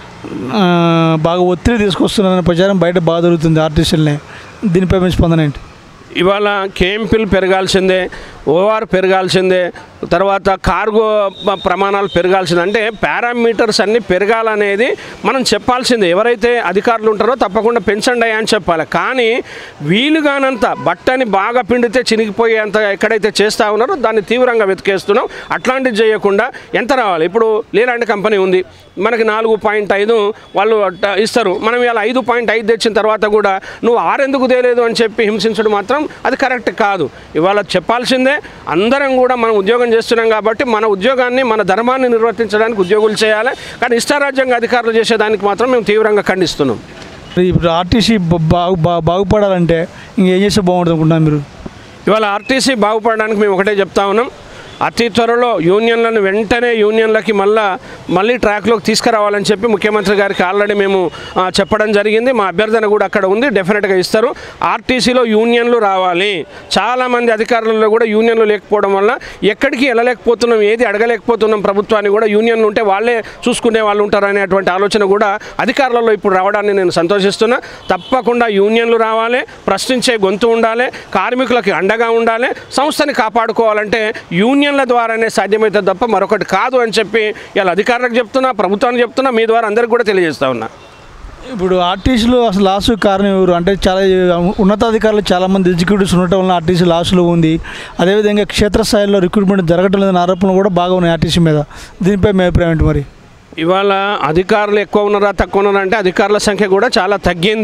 ఆ, బాగా ఒత్తిడి తీసుకొస్తున్నారనే ప్రచారం బయట బాగా దొరుకుతుంది ఆర్టీసీలనే దీనిపై మీ స్పందన ఏంటి ఇవాళ కేఎంపీలు పెరగాల్సిందే ఓఆర్ పెరగాల్సిందే తర్వాత కార్గో ప- ప్రమాణాలు పెరగాల్సిందే అంటే పారామీటర్స్ అన్నీ పెరగాలనేది మనం చెప్పాల్సిందే ఎవరైతే అధికారులు ఉంటారో తప్పకుండా పెంచండి అని చెప్పాలి కానీ వీలుగానంత బట్టని బాగా పిండితే చినిగిపోయేంత ఎక్కడైతే చేస్తూ ఉన్నారో దాన్ని తీవ్రంగా వెతికేస్తున్నాం అట్లాంటిది చేయకుండా ఎంత రావాలి ఇప్పుడు లేలాంటి కంపెనీ ఉంది మనకి నాలుగు పాయింట్ ఐదు వాళ్ళు అట్ట ఇస్తారు మనం ఇలా ఐదు పాయింట్ ఐదు తెచ్చిన తర్వాత కూడా నువ్వు ఆరెందుకు తేలేదు అని చెప్పి హింసించడం మాత్రం అది కరెక్ట్ కాదు ఇవాళ చెప్పాల్సిందే అందరం కూడా మనం ఉద్యోగం చేస్తున్నాం కాబట్టి మన ఉద్యోగాన్ని మన ధర్మాన్ని నిర్వర్తించడానికి ఉద్యోగులు చేయాలి కానీ ఇష్టారాజ్యంగా అధికారులు చేసేదానికి మాత్రం మేము తీవ్రంగా ఖండిస్తున్నాం మరి ఇప్పుడు ఆర్టీసీ బ- బాగు బా- బాగుపడాలంటే ఇంకేం చేస్తే బాగుంటుంది అనుకుంటున్నారు మీరు ఇవాళ ఆర్టీసీ బాగుపడడానికి మేము ఒకటే చెప్తా ఉన్నాం అతి త్వరలో యూనియన్లను వెంటనే యూనియన్లకి మళ్ళా మళ్ళీ ట్రాక్లోకి తీసుకురావాలని చెప్పి ముఖ్యమంత్రి గారికి ఆల్రెడీ మేము ఆ, చెప్పడం జరిగింది మా అభ్యర్థన కూడా అక్కడ ఉంది డెఫినెట్గా ఇస్తారు ఆర్టీసీలో యూనియన్లు రావాలి చాలామంది అధికారులలో కూడా యూనియన్లు లేకపోవడం వల్ల ఎక్కడికి వెళ్ళలేకపోతున్నాం ఏది అడగలేకపోతున్నాం ప్రభుత్వాన్ని కూడా యూనియన్లు ఉంటే వాళ్ళే చూసుకునే వాళ్ళు ఉంటారు అనేటువంటి ఆలోచన కూడా అధికారులలో ఇప్పుడు రావడాన్ని నేను సంతోషిస్తున్నా తప్పకుండా యూనియన్లు రావాలి ప్రశ్నించే గొంతు ఉండాలి కార్మికులకి అండగా ఉండాలి సంస్థని కాపాడుకోవాలంటే యూనియన్ల ద్వారానే సాధ్యమైతే తప్ప మరొకటి కాదు అని చెప్పి ఇలా అధికారులకు చెప్తున్నా ప్రభుత్వానికి చెప్తున్నా మీ ద్వారా అందరికి కూడా తెలియజేస్తా ఉన్నా ఇప్పుడు ఆర్టీసీలో అసలు లాస్ కారణం ఎవరు అంటే చాలా ఉన్నతాధికారులు చాలామంది ఎగ్జిక్యూటివ్స్ ఉండటం వల్ల ఆర్టీసీ లాస్లో ఉంది అదేవిధంగా క్షేత్రస్థాయిలో రిక్రూట్మెంట్ జరగటం లేదని ఆరోపణలు కూడా బాగా ఉన్నాయి ఆర్టీసీ మీద దీనిపై మీ అభిప్రాయం ఏంటి మరి ఇవాళ అధికారులు ఎక్కువ ఉన్నారా తక్కువ ఉన్నారా అంటే అధికారుల సంఖ్య కూడా చాలా తగ్గింది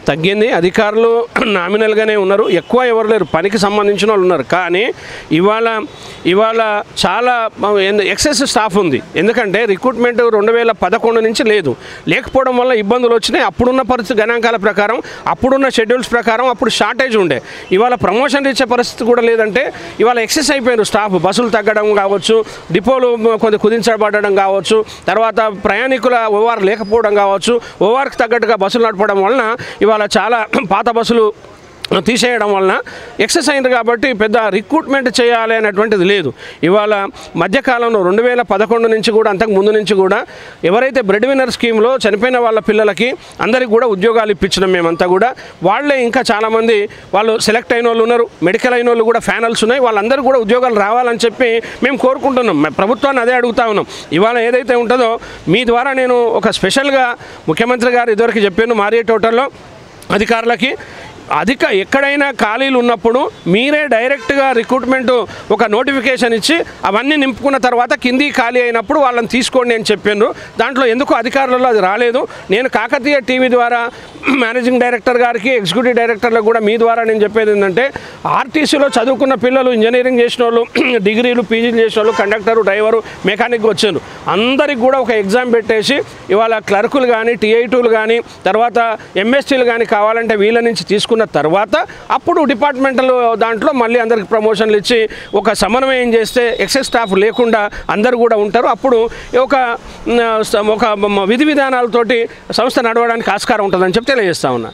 తగ్గింది అధికారులు నామినల్గానే ఉన్నారు ఎక్కువ ఎవరు లేరు పనికి సంబంధించిన వాళ్ళు ఉన్నారు కానీ ఇవాళ ఇవాళ చాలా ఎక్సెస్ స్టాఫ్ ఉంది ఎందుకంటే రిక్రూట్మెంట్ రెండు వేల పదకొండు నుంచి లేదు లేకపోవడం వల్ల ఇబ్బందులు వచ్చినాయి అప్పుడున్న పరిస్థితి గణాంకాల ప్రకారం అప్పుడున్న షెడ్యూల్స్ ప్రకారం అప్పుడు షార్టేజ్ ఉండే ఇవాళ ప్రమోషన్ ఇచ్చే పరిస్థితి కూడా లేదంటే ఇవాళ ఎక్సెస్ అయిపోయారు స్టాఫ్ బస్సులు తగ్గడం కావచ్చు డిపోలు కొంత కుదించబడడం కావచ్చు తర్వాత ప్రయాణికుల ఓఆర్ లేకపోవడం కావచ్చు ఓఆర్కి తగ్గట్టుగా బస్సులు నడపడం వలన ఇవాళ చాలా పాత బస్సులు తీసేయడం వలన ఎక్సెస్ అయింది కాబట్టి పెద్ద రిక్రూట్మెంట్ చేయాలి అనేటువంటిది లేదు ఇవాళ మధ్యకాలంలో రెండు వేల పదకొండు నుంచి కూడా అంతకు ముందు నుంచి కూడా ఎవరైతే బ్రెడ్ విన్నర్ స్కీమ్లో చనిపోయిన వాళ్ళ పిల్లలకి అందరికి కూడా ఉద్యోగాలు ఇప్పించడం మేమంతా కూడా వాళ్ళే ఇంకా చాలామంది వాళ్ళు సెలెక్ట్ అయిన వాళ్ళు ఉన్నారు మెడికల్ అయిన వాళ్ళు కూడా ఫ్యానల్స్ ఉన్నాయి వాళ్ళందరూ కూడా ఉద్యోగాలు రావాలని చెప్పి మేము కోరుకుంటున్నాం మ- ప్రభుత్వాన్ని అదే అడుగుతా ఉన్నాం ఇవాళ ఏదైతే ఉంటుందో మీ ద్వారా నేను ఒక స్పెషల్గా ముఖ్యమంత్రి గారు ఇదివరకు చెప్పాను మారియట్ హోటల్లో అధికారులకి అధిక ఎక్కడైనా ఖాళీలు ఉన్నప్పుడు మీరే డైరెక్ట్గా రిక్రూట్మెంట్ ఒక నోటిఫికేషన్ ఇచ్చి అవన్నీ నింపుకున్న తర్వాత కింది ఖాళీ అయినప్పుడు వాళ్ళని తీసుకోండి అని చెప్పారు దాంట్లో ఎందుకు అధికారులలో అది రాలేదు నేను కాకతీయ టీవీ ద్వారా మేనేజింగ్ డైరెక్టర్ గారికి ఎగ్జిక్యూటివ్ డైరెక్టర్లకు కూడా మీ ద్వారా నేను చెప్పేది ఏంటంటే ఆర్టీసీలో చదువుకున్న పిల్లలు ఇంజనీరింగ్ చేసిన వాళ్ళు డిగ్రీలు పీజీలు చేసిన వాళ్ళు కండక్టరు డ్రైవరు మెకానిక్ వచ్చారు అందరికి కూడా ఒక ఎగ్జామ్ పెట్టేసి ఇవాళ క్లర్కులు కానీ టీఐటీలు కానీ తర్వాత ఎంఎస్టీలు కానీ కావాలంటే వీళ్ళ నుంచి తీసుకున్న తర్వాత అప్పుడు డిపార్ట్మెంటల్ దాంట్లో మళ్ళీ అందరికి ప్రమోషన్లు ఇచ్చి ఒక సమన్వయం చేస్తే ఎక్సెస్ స్టాఫ్ లేకుండా అందరు కూడా ఉంటారు అప్పుడు ఒక మ్, ఒక మ- విధి విధానాలతోటి సంస్థ నడవడానికి ఆస్కారం ఉంటుందని చెప్పి తెలియజేస్తా ఉన్నా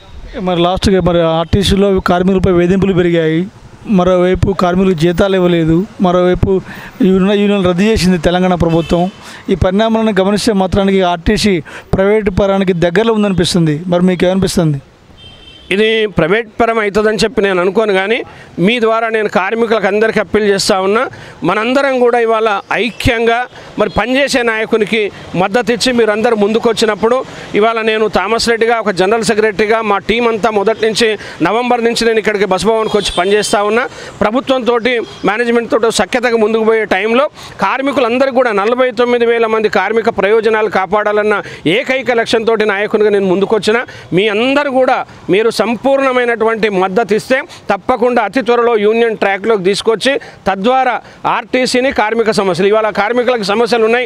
మరి లాస్ట్గా మరి ఆర్టీసీలో కార్మికులపై వేధింపులు పెరిగాయి మరోవైపు కార్మికులకు జీతాలు ఇవ్వలేదు మరోవైపు యూనియన్ యూనియన్ రద్దు చేసింది తెలంగాణ ప్రభుత్వం ఈ పరిణామాలను గమనిస్తే మాత్రానికి ఆర్టీసీ ప్రైవేటు పరానికి దగ్గరలో ఉందనిపిస్తుంది మరి మీకు ఏమనిపిస్తుంది ఇది ప్రైవేట్ పరం అవుతుందని చెప్పి నేను అనుకోను కానీ మీ ద్వారా నేను కార్మికులకు అందరికీ అప్పీల్ చేస్తూ ఉన్నా మనందరం కూడా ఇవాళ ఐక్యంగా మరి పనిచేసే నాయకునికి మద్దతు ఇచ్చి మీరు అందరూ ముందుకు వచ్చినప్పుడు ఇవాళ నేను థామస్ రెడ్డిగా ఒక జనరల్ సెక్రటరీగా మా టీం అంతా మొదటి నుంచి నవంబర్ నుంచి నేను ఇక్కడికి బస్ భవన్కి వచ్చి పనిచేస్తూ ఉన్నా ప్రభుత్వంతో మేనేజ్మెంట్ తోటి సఖ్యతగా ముందుకు పోయే టైంలో కార్మికులందరూ కూడా నలభై తొమ్మిది వేల మంది కార్మిక ప్రయోజనాలు కాపాడాలన్న ఏకైక లక్ష్యంతో నాయకునిగా నేను ముందుకొచ్చిన మీ అందరూ కూడా మీరు సంపూర్ణమైనటువంటి మద్దతు ఇస్తే తప్పకుండా అతి త్వరలో యూనియన్ ట్రాక్లోకి తీసుకొచ్చి తద్వారా ఆర్టీసీని కార్మిక సమస్యలు ఇవాళ కార్మికులకు సమస్యలు ఉన్నాయి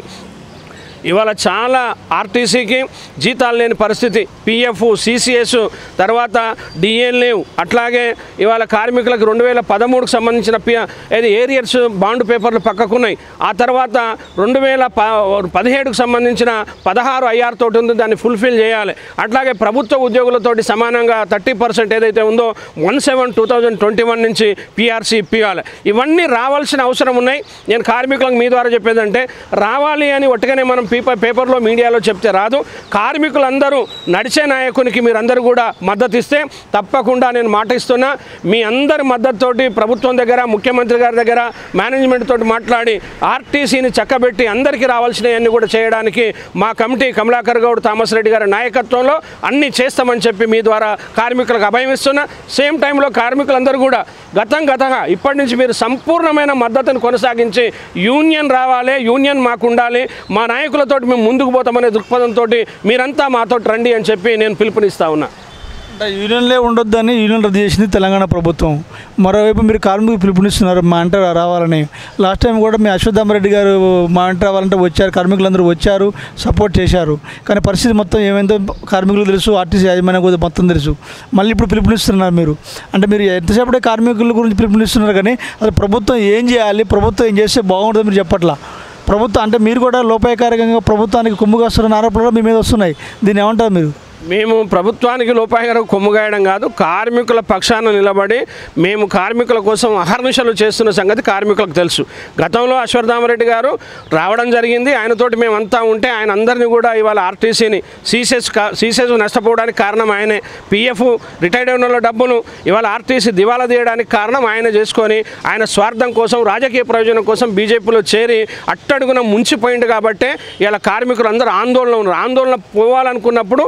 ఇవాళ చాలా ఆర్టీసీకి జీతాలు లేని పరిస్థితి పిఎఫ్ సిసిఎస్ తర్వాత డిఎన్ లేవు అట్లాగే ఇవాళ కార్మికులకు రెండు వేల పదమూడుకు సంబంధించిన పి ఏది ఏరియర్స్ బాండ్ పేపర్లు పక్కకున్నాయి ఆ తర్వాత రెండు వేల ప పదిహేడుకు సంబంధించిన పదహారు ఐఆర్ తోటి ఉంది దాన్ని ఫుల్ఫిల్ చేయాలి అట్లాగే ప్రభుత్వ ఉద్యోగులతోటి సమానంగా థర్టీ పర్సెంట్ ఏదైతే ఉందో one seven two thousand twenty one నుంచి పిఆర్సీ ఇప్పియాలి ఇవన్నీ రావాల్సిన అవసరం ఉన్నాయి నేను కార్మికులకు మీ ద్వారా చెప్పేదంటే రావాలి అని ఒట్టుగానే మనం పేపర్ పేపర్లో మీడియాలో చెప్తే రాదు కార్మికులందరూ నడిచే నాయకునికి మీరందరూ కూడా మద్దతు ఇస్తే తప్పకుండా నేను మాట ఇస్తున్నా మీ అందరి మద్దతుతోటి ప్రభుత్వం దగ్గర ముఖ్యమంత్రి గారి దగ్గర మేనేజ్మెంట్ తోటి మాట్లాడి ఆర్టీసీని చక్కబెట్టి అందరికీ రావాల్సినవన్నీ కూడా చేయడానికి మా కమిటీ కమలాకర్ గౌడ్ థామస్ రెడ్డి గారి నాయకత్వంలో అన్నీ చేస్తామని చెప్పి మీ ద్వారా కార్మికులకు అభయం ఇస్తున్నా సేమ్ టైంలో కార్మికులందరూ కూడా గతం గతగా ఇప్పటి నుంచి మీరు సంపూర్ణమైన మద్దతును కొనసాగించి యూనియన్ రావాలి యూనియన్ మాకు ఉండాలి మా నాయకులతో మేము ముందుకు పోతామనే దృక్పథంతో మీరంతా మాతో రండి అని చెప్పి నేను పిలుపునిస్తా ఉన్నా అంటే యూనియన్లే ఉండొద్దని యూనియన్ రద్దు చేసింది తెలంగాణ ప్రభుత్వం మరోవైపు మీరు కార్మికులు పిలుపునిస్తున్నారు మా అంట రావాలని లాస్ట్ టైం కూడా మీ అశ్వత్థామరెడ్డి గారు మా అంట రావాలంటే వచ్చారు కార్మికులందరూ వచ్చారు సపోర్ట్ చేశారు కానీ పరిస్థితి మొత్తం ఏమైందో కార్మికులకు తెలుసు ఆర్టీసీ యాజమాన్యం కూడా మొత్తం తెలుసు మళ్ళీ ఇప్పుడు పిలుపునిస్తున్నారు మీరు అంటే మీరు ఎంతసేపటే కార్మికుల గురించి పిలుపునిస్తున్నారు కానీ అసలు ప్రభుత్వం ఏం చేయాలి ప్రభుత్వం ఏం చేస్తే బాగుంటుందో మీరు చెప్పట్లా ప్రభుత్వం అంటే మీరు కూడా లోపాయకారకంగా ప్రభుత్వానికి కొమ్ము కాస్తున్న ఆరోపణలు మీ మీద వస్తున్నాయి దీన్ని ఏమంటారు మీరు మేము ప్రభుత్వానికి లోపాయకర కొమ్ముగాయడం కాదు కార్మికుల పక్షాన నిలబడి మేము కార్మికుల కోసం అహర్నిశలు చేస్తున్న సంగతి కార్మికులకు తెలుసు గతంలో అశ్వత్థామరెడ్డి గారు రావడం జరిగింది ఆయనతోటి మేమంతా ఉంటే ఆయన అందరినీ కూడా ఇవాళ ఆర్టీసీని సీసెస్ కా సీసెస్ నష్టపోవడానికి కారణం ఆయనే పిఎఫ్ రిటైర్డ్ అయిన వాళ్ళ డబ్బును ఇవాళ ఆర్టీసీ దివాలా తీయడానికి కారణం ఆయన చేసుకొని ఆయన స్వార్థం కోసం రాజకీయ ప్రయోజనం కోసం బీజేపీలో చేరి అట్టడుగున ముంచిపోయింది కాబట్టే ఇలా కార్మికులు అందరూ ఆందోళన ఉన్నారు ఆందోళన పోవాలనుకున్నప్పుడు మేము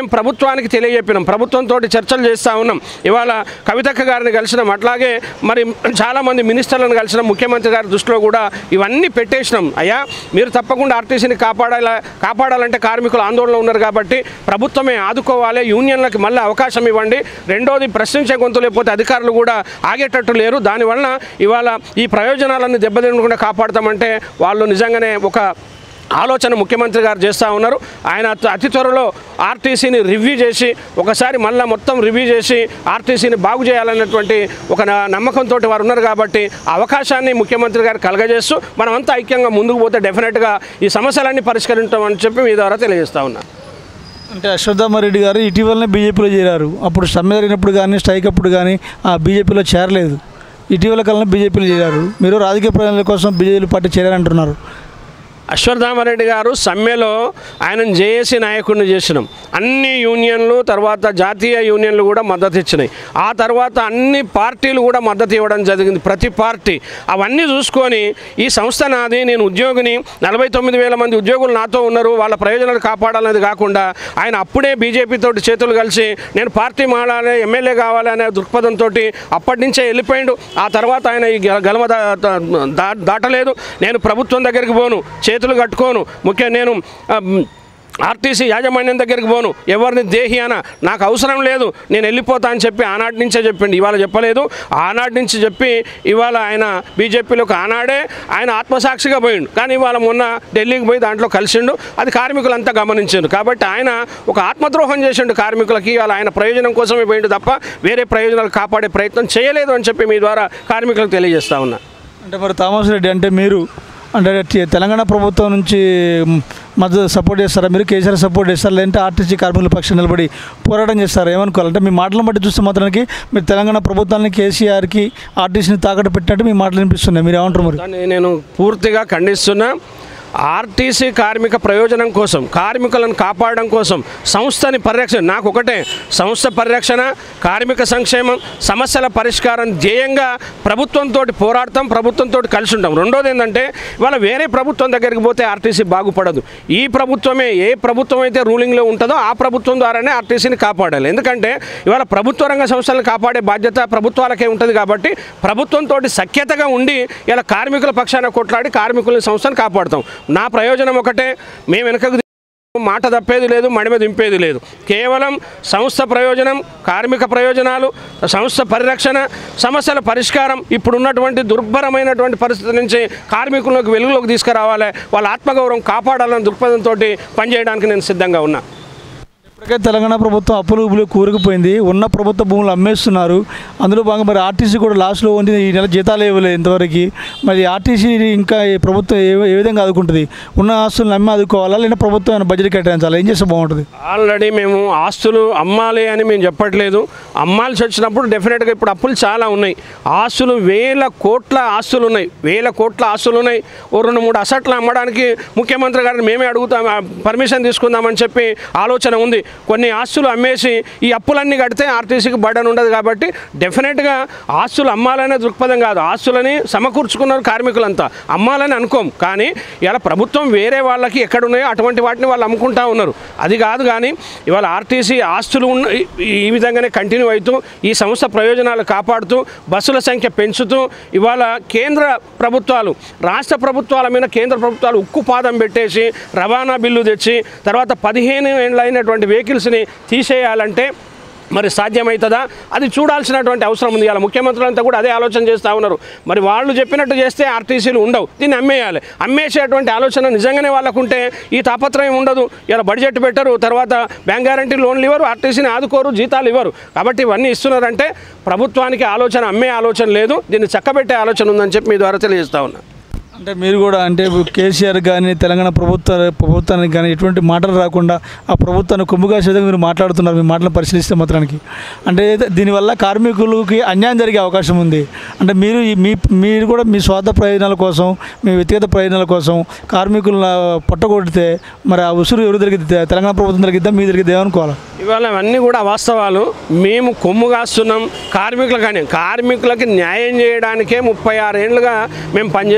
ప్రభుత్వానికి తెలియజెప్పినాం ప్రభుత్వంతో చర్చలు చేస్తూ ఉన్నాం ఇవాళ కవితక్క గారిని కలిసినాం అట్లాగే మరి చాలామంది మినిస్టర్లను కలిసినాం ముఖ్యమంత్రి గారి దృష్టిలో కూడా ఇవన్నీ పెట్టేసినాం అయ్యా మీరు తప్పకుండా ఆర్టీసీని కాపాడాల కాపాడాలంటే కార్మికులు ఆందోళనలో ఉన్నారు కాబట్టి ప్రభుత్వమే ఆదుకోవాలి యూనియన్లకు మళ్ళీ అవకాశం ఇవ్వండి రెండోది ప్రశ్నించే గొంతు లేకపోతే అధికారులు కూడా ఆగేటట్టు లేరు దానివల్ల ఇవాళ ఈ ప్రయోజనాలను దెబ్బతినకుండా కాపాడతామంటే వాళ్ళు నిజంగానే ఒక ఆలోచన ముఖ్యమంత్రి గారు చేస్తూ ఉన్నారు ఆయన అతి- అతి త్వరలో ఆర్టీసీని రివ్యూ చేసి ఒకసారి మళ్ళీ మొత్తం రివ్యూ చేసి ఆర్టీసీని బాగు చేయాలన్నటువంటి ఒక న- నమ్మకంతో వారు ఉన్నారు కాబట్టి ఆ అవకాశాన్ని ముఖ్యమంత్రి గారు కలగజేస్తూ మనమంతా ఐక్యంగా ముందుకు పోతే డెఫినెట్గా ఈ సమస్యలన్నీ పరిష్కరించామని చెప్పి మీ ద్వారా తెలియజేస్తా ఉన్నా అంటే అశ్వత్థామారెడ్డి గారు ఇటీవలనే బీజేపీలో చేరారు అప్పుడు సమ్మె జరిగినప్పుడు కానీ స్ట్రైక్ అప్పుడు కానీ ఆ బీజేపీలో చేరలేదు ఇటీవల కాలంలో బీజేపీలో చేరారు మీరు రాజకీయ ప్రయోజనాల కోసం బీజేపీ పార్టీ చేరారంటున్నారు అశ్వత్థామరెడ్డి గారు సమ్మెలో ఆయనను జేఏసీ నాయకుడిని చేసినాం అన్ని యూనియన్లు తర్వాత జాతీయ యూనియన్లు కూడా మద్దతు ఇచ్చినాయి ఆ తర్వాత అన్ని పార్టీలు కూడా మద్దతు ఇవ్వడం జరిగింది ప్రతి పార్టీ అవన్నీ చూసుకొని ఈ సంస్థ నాది నేను ఉద్యోగిని నలభై తొమ్మిది వేల మంది ఉద్యోగులు నాతో ఉన్నారు వాళ్ళ ప్రయోజనాలు కాపాడాలనేది కాకుండా ఆయన అప్పుడే బీజేపీ తోటి చేతులు కలిసి నేను పార్టీ మాడాలి ఎమ్మెల్యే కావాలి అనే దృక్పథంతో అప్పటి నుంచే వెళ్ళిపోయిండు ఆ తర్వాత ఆయన ఈ గెల- గెలవ దా- దా- దాటలేదు నేను ప్రభుత్వం దగ్గరికి పోను చేతులు కట్టుకోను ముఖ్య నేను ఆ, మ్, ఆర్టీసీ యాజమాన్యం దగ్గరికి పోను ఎవరిని దేహి అన నాకు అవసరం లేదు నేను వెళ్ళిపోతా అని చెప్పి ఆనాటి నుంచే చెప్పిండు ఇవాళ చెప్పలేదు ఆనాటి నుంచి చెప్పి ఇవాళ ఆయన బీజేపీలోకి ఆనాడే ఆయన ఆత్మసాక్షిగా పోయిండు కానీ ఇవాళ మొన్న ఢిల్లీకి పోయి దాంట్లో కలిసిండు అది కార్మికులంతా గమనించారు కాబట్టి ఆయన ఒక ఆత్మద్రోహం చేసిండు కార్మికులకి ఇవాళ ఆయన ప్రయోజనం కోసమే పోయిండు తప్ప వేరే ప్రయోజనాలు కాపాడే ప్రయత్నం చేయలేదు అని చెప్పి మీ ద్వారా కార్మికులకు తెలియజేస్తా ఉన్నా అంటే మరి థామస్ రెడ్డి అంటే మీరు అంటే టి- తెలంగాణ ప్రభుత్వం నుంచి మ్, మద్దతు సపోర్ట్ చేస్తారా మీరు కేసీఆర్ సపోర్ట్ చేస్తారా లేదంటే ఆర్టీసీ కార్మికుల పక్షం నిలబడి పోరాటం చేస్తారా ఏమనుకోవాలంటే మీ మాటలను బట్టి చూస్తే మాత్రానికి మీరు తెలంగాణ ప్రభుత్వాన్ని కేసీఆర్కి ఆర్టీసీని తాకట్టు పెట్టినట్టు మీ మాటలు వినిపిస్తున్నాయి మీరు ఏమంటారు మరి దాన్ని నేను పూర్తిగా ఖండిస్తున్నా ఆర్టీసీ కార్మిక ప్రయోజనం కోసం కార్మికులను కాపాడడం కోసం సంస్థని పరిరక్షణ నాకు ఒకటే సంస్థ పరిరక్షణ కార్మిక సంక్షేమం సమస్యల పరిష్కారం ధ్యేయంగా ప్రభుత్వంతో పోరాడతాం ప్రభుత్వంతో కలిసి ఉంటాం రెండోది ఏంటంటే ఇవాళ వేరే ప్రభుత్వం దగ్గరికి పోతే ఆర్టీసీ బాగుపడదు ఈ ప్రభుత్వమే ఏ ప్రభుత్వం అయితే రూలింగ్లో ఉంటుందో ఆ ప్రభుత్వం ద్వారానే ఆర్టీసీని కాపాడాలి ఎందుకంటే ఇవాళ ప్రభుత్వ రంగ సంస్థలను కాపాడే బాధ్యత ప్రభుత్వాలకే ఉంటుంది కాబట్టి ప్రభుత్వంతో సఖ్యతగా ఉండి ఇలా కార్మికుల పక్షాన కొట్లాడి కార్మికుల సంస్థను కాపాడుతాం నా ప్రయోజనం ఒకటే మేము వెనుకకు ది- మాట తప్పేది లేదు మడిమ దింపేది లేదు కేవలం సంస్థ ప్రయోజనం కార్మిక ప్రయోజనాలు సంస్థ పరిరక్షణ సమస్యల పరిష్కారం ఇప్పుడున్నటువంటి దుర్భరమైనటువంటి పరిస్థితి నుంచి కార్మికులకు వెలుగులోకి తీసుకురావాలి వాళ్ళ ఆత్మగౌరవం కాపాడాలన్న దృక్పథంతో పనిచేయడానికి నేను సిద్ధంగా ఉన్నా ఇప్పటికే తెలంగాణ ప్రభుత్వం అప్పులు ఉప్పులు కూరుకుపోయింది ఉన్న ప్రభుత్వ భూములు అమ్మేస్తున్నారు అందులో భాగంగా మరి ఆర్టీసీ కూడా లాస్లో ఉంది ఈ నెల జీతాలు ఇవ్వలేదు ఇంతవరకు మరి ఆర్టీసీ ఇంకా ఈ ప్రభుత్వం ఏ ఏ విధంగా ఆదుకుంటుంది ఉన్న ఆస్తులను అమ్మి ఆదుకోవాలా లేదా ప్రభుత్వం ఏమైనా బడ్జెట్ కేటాయించాలా ఏం చేస్తే బాగుంటుంది ఆల్రెడీ మేము ఆస్తులు అమ్మాలి అని మేము చెప్పట్లేదు అమ్మాల్సి వచ్చినప్పుడు డెఫినెట్గా ఇప్పుడు అప్పులు చాలా ఉన్నాయి ఆస్తులు వేల కోట్ల ఆస్తులు ఉన్నాయి వేల కోట్ల ఆస్తులు ఉన్నాయి ఓ రెండు మూడు అసట్లు అమ్మడానికి ముఖ్యమంత్రి గారిని మేమే అడుగుతాం పర్మిషన్ తీసుకుందామని చెప్పి ఆలోచన ఉంది కొన్ని ఆస్తులు అమ్మేసి ఈ అప్పులన్నీ కడితే ఆర్టీసీకి బర్డన్ ఉండదు కాబట్టి డెఫినెట్గా ఆస్తులు అమ్మాలనే దృక్పథం కాదు ఆస్తులని సమకూర్చుకున్నారు కార్మికులంతా అమ్మాలని అనుకోం కానీ ఇలా ప్రభుత్వం వేరే వాళ్ళకి ఎక్కడున్నాయో అటువంటి వాటిని వాళ్ళు అమ్ముకుంటా ఉన్నారు అది కాదు కానీ ఇవాళ ఆర్టీసీ ఆస్తులు ఉన్న ఈ- ఈ విధంగానే కంటిన్యూ అవుతూ ఈ సంస్థ ప్రయోజనాలు కాపాడుతూ బస్సుల సంఖ్య పెంచుతూ ఇవాళ కేంద్ర ప్రభుత్వాలు రాష్ట్ర ప్రభుత్వాల మీద కేంద్ర ప్రభుత్వాలు ఉక్కు పాదం పెట్టేసి రవాణా బిల్లు తెచ్చి తర్వాత పదిహేను ఏళ్ళు అయినటువంటి వెహికల్స్ని తీసేయాలంటే మరి సాధ్యమవుతుందా అది చూడాల్సినటువంటి అవసరం ఉంది ఇలా ముఖ్యమంత్రులంతా కూడా అదే ఆలోచన చేస్తూ ఉన్నారు మరి వాళ్ళు చెప్పినట్టు చేస్తే ఆర్టీసీలు ఉండవు దీన్ని అమ్మేయాలి అమ్మేసేటువంటి ఆలోచన నిజంగానే వాళ్ళకు ఉంటే ఈ తాపత్రయం ఉండదు ఇలా బడ్జెట్ పెట్టరు తర్వాత బ్యాంక్ గ్యారంటీ లోన్లు ఇవ్వరు ఆర్టీసీని ఆదుకోరు జీతాలు ఇవ్వరు కాబట్టి ఇవన్నీ ఇస్తున్నారంటే ప్రభుత్వానికి ఆలోచన అమ్మే ఆలోచన లేదు దీన్ని చక్కబెట్టే ఆలోచన ఉందని చెప్పి మీ ద్వారా తెలియజేస్తా ఉన్నా అంటే మీరు కూడా అంటే కేసీఆర్ కానీ తెలంగాణ ప్రభుత్వ ప్రభుత్వానికి కానీ ఎటువంటి మాటలు రాకుండా ఆ ప్రభుత్వాన్ని కొమ్ముగా విధంగా మీరు మాట్లాడుతున్నారు మీ మాటలను పరిశీలిస్తే మాత్రానికి అంటే దీనివల్ల కార్మికులకి అన్యాయం జరిగే అవకాశం ఉంది అంటే మీరు ఈ- మీ మీరు కూడా మీ స్వార్థ ప్రయోజనాల కోసం మీ వ్యక్తిగత ప్రయోజనాల కోసం కార్మికులను పట్టగొడితే మరి ఆ ఉసురు ఎవరు దొరికితే తెలంగాణ ప్రభుత్వం దొరికిద్దా మీ దొరికిద్దా ఏమనుకోవాలి ఇవాళ అవన్నీ కూడా వాస్తవాలు మేము కొమ్ము కాస్తున్నాం కార్మికులకు కానీ కార్మికులకి న్యాయం చేయడానికే ముప్పై ఆరు ఏళ్ళుగా మేము పనిచేస్తున్నాం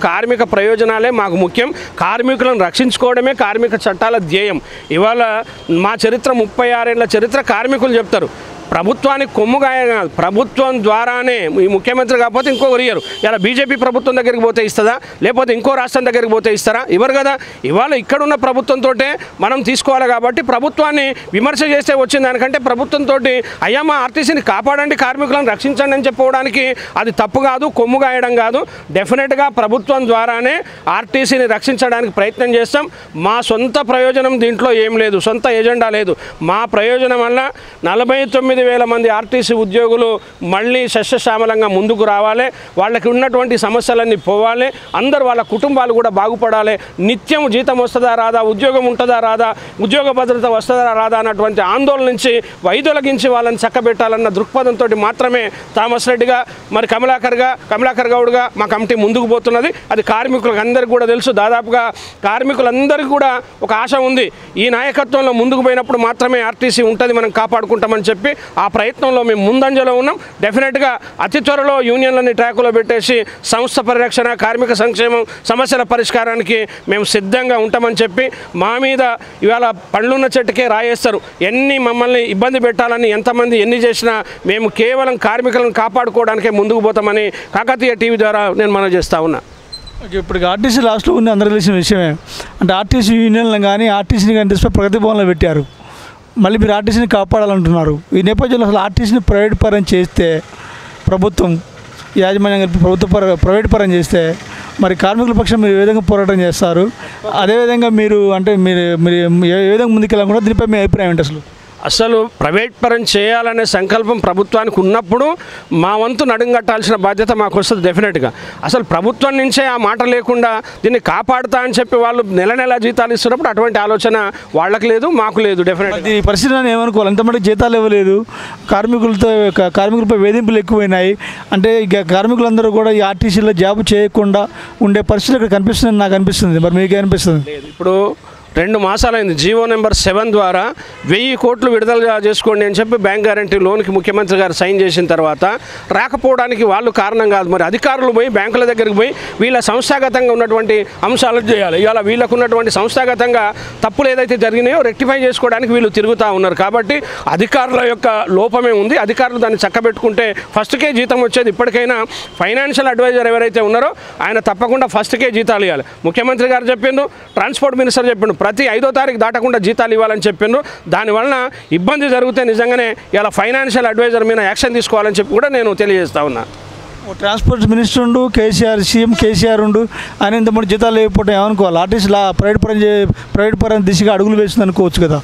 కార్మిక ప్రయోజనాలే మాకు ముఖ్యం కార్మికులను రక్షించుకోవడమే కార్మిక చట్టాల ధ్యేయం ఇవాళ మా చరిత్ర ముప్పై ఆరేళ్ల చరిత్ర కార్మికులు చెప్తారు ప్రభుత్వానికి కొమ్ముగా కాదు ప్రభుత్వం ద్వారానే ఈ ముఖ్యమంత్రి కాకపోతే ఇంకొకరు ఇయ్యరు ఇలా బీజేపీ ప్రభుత్వం దగ్గరికి పోతే ఇస్తుందా లేకపోతే ఇంకో రాష్ట్రం దగ్గరికి పోతే ఇస్తారా ఇవ్వరు కదా ఇవాళ ఇక్కడున్న ప్రభుత్వంతో మనం తీసుకోవాలి కాబట్టి ప్రభుత్వాన్ని విమర్శ చేస్తే వచ్చిన దానికంటే ప్రభుత్వంతో అయ్యా మా ఆర్టీసీని కాపాడండి కార్మికులను రక్షించండి అని చెప్పుకోవడానికి అది తప్పు కాదు కొమ్ము గాయడం కాదు డెఫినెట్గా ప్రభుత్వం ద్వారానే ఆర్టీసీని రక్షించడానికి ప్రయత్నం చేస్తాం మా సొంత ప్రయోజనం దీంట్లో ఏం లేదు సొంత ఎజెండా లేదు మా ప్రయోజనం వల్ల నలభై తొమ్మిది వేల మంది ఆర్టీసీ ఉద్యోగులు మళ్ళీ సస్యశ్యామలంగా ముందుకు రావాలి వాళ్ళకి ఉన్నటువంటి సమస్యలన్నీ పోవాలి అందరు వాళ్ళ కుటుంబాలు కూడా బాగుపడాలి నిత్యం జీతం వస్తుందా రాదా ఉద్యోగం ఉంటుందా రాదా ఉద్యోగ భద్రత వస్తుందా రాదా అన్నటువంటి ఆందోళన నుంచి వైదొలగించి వాళ్ళని చక్కబెట్టాలన్న దృక్పథంతో మాత్రమే థామస్ రెడ్డిగా మరి కమలాకర్గా కమలాకర్ గౌడ్గా మా కమిటీ ముందుకు పోతున్నది అది కార్మికులకు అందరికీ కూడా తెలుసు దాదాపుగా కార్మికులందరికీ కూడా ఒక ఆశ ఉంది ఈ నాయకత్వంలో ముందుకు పోయినప్పుడు మాత్రమే ఆర్టీసీ ఉంటుంది మనం కాపాడుకుంటామని చెప్పి ఆ ప్రయత్నంలో మేము ముందంజలో ఉన్నాం డెఫినెట్గా అతి త్వరలో యూనియన్లని ట్రాకులో పెట్టేసి సంస్థ పరిరక్షణ కార్మిక సంక్షేమం సమస్యల పరిష్కారానికి మేము సిద్ధంగా ఉంటామని చెప్పి మా మీద ఇవాళ పండ్లున్న చెట్టుకే రాయేస్తారు ఎన్ని మమ్మల్ని ఇబ్బంది పెట్టాలని ఎంతమంది ఎన్ని చేసినా మేము కేవలం కార్మికులను కాపాడుకోవడానికే ముందుకు పోతామని కాకతీయ టీవీ ద్వారా నేను మనం చేస్తా ఉన్నా ఓకే ఇప్పుడు ఆర్టీసీ లాస్ట్లో ఉంది అందరికీ తెలిసిన విషయమే అంటే ఆర్టీసీ యూనియన్లను కానీ ఆర్టీసీని కానీ తీసుకొని ప్రగతి భవన్లో పెట్టారు మళ్ళీ మీరు ఆర్టీసీని కాపాడాలంటున్నారు ఈ నేపథ్యంలో అసలు ఆర్టీసీని ప్రైవేట్ పరం చేస్తే ప్రభుత్వం యాజమాన్యం కలిపి ప్రభుత్వ పర ప్రైవేట్ పరం చేస్తే మరి కార్మికుల పక్షం మీరు ఏ విధంగా పోరాటం చేస్తారు అదేవిధంగా మీరు అంటే మీరు మీరు ఏ ఏ విధంగా ముందుకెళ్ళకుండా దీనిపై మీ అభిప్రాయం ఏంటి అసలు అసలు ప్రైవేట్ పరం చేయాలనే సంకల్పం ప్రభుత్వానికి ఉన్నప్పుడు మా వంతు నడుం కట్టాల్సిన బాధ్యత మాకు వస్తుంది డెఫినెట్గా అసలు ప్రభుత్వం నుంచే ఆ మాట లేకుండా దీన్ని కాపాడుతా అని చెప్పి వాళ్ళు నెల నెల జీతాలు ఇస్తున్నప్పుడు అటువంటి ఆలోచన వాళ్ళకి లేదు మాకు లేదు డెఫినెట్గా ఈ పరిస్థితిని ఏమనుకోవాలి ఎంతమంది జీతాలు ఇవ్వలేదు కార్మికులతో క- కార్మికులపై వేధింపులు ఎక్కువైనాయి అంటే ఇక కార్మికులందరూ కూడా ఈ ఆర్టీసీలో జాబ్ చేయకుండా ఉండే పరిస్థితి ఇక్కడ కనిపిస్తుంది నాకు అనిపిస్తుంది మరి మీకు అనిపిస్తుంది లేదు ఇప్పుడు రెండు మాసాలైంది జీవో నెంబర్ సెవెన్ ద్వారా వెయ్యి కోట్లు విడుదల చేసుకోండి అని చెప్పి బ్యాంక్ గ్యారంటీ లోన్కి ముఖ్యమంత్రి గారు సైన్ చేసిన తర్వాత రాకపోవడానికి వాళ్ళు కారణం కాదు మరి అధికారులు పోయి బ్యాంకుల దగ్గరికి పోయి వీళ్ళ సంస్థాగతంగా ఉన్నటువంటి అంశాలు చేయాలి ఇవాళ వీళ్ళకు ఉన్నటువంటి సంస్థాగతంగా తప్పులు ఏదైతే జరిగినాయో రెక్టిఫై చేసుకోవడానికి వీళ్ళు తిరుగుతూ ఉన్నారు కాబట్టి అధికారుల యొక్క లోపమే ఉంది అధికారులు దాన్ని చక్కబెట్టుకుంటే ఫస్ట్కే జీతం వచ్చేది ఇప్పటికైనా ఫైనాన్షియల్ అడ్వైజర్ ఎవరైతే ఉన్నారో ఆయన తప్పకుండా ఫస్ట్కే జీతాలు ఇవ్వాలి ముఖ్యమంత్రి గారు చెప్పిండు ట్రాన్స్పోర్ట్ మినిస్టర్ చెప్పిండు ప్రతి ఐదో తారీఖు దాటకుండా జీతాలు ఇవ్వాలని చెప్పిండ్రు దానివలన ఇబ్బంది జరిగితే నిజంగానే ఇలా ఫైనాన్షియల్ అడ్వైజర్ మీద యాక్షన్ తీసుకోవాలని చెప్పి కూడా నేను తెలియజేస్తా ఉన్నా ఓ ట్రాన్స్పోర్ట్ మినిస్టర్ ఉండు కేసీఆర్ సీఎం కేసీఆర్ ఉండు ఆయన ఇంతమంది జీతాలు లేకపోతే ఏమనుకోవాలి ఆర్టీసీ లా ప్రైవేట్ పరం చే ప్రైవేట్ పరం దిశగా అడుగులు వేసింది అనుకోవచ్చు కదా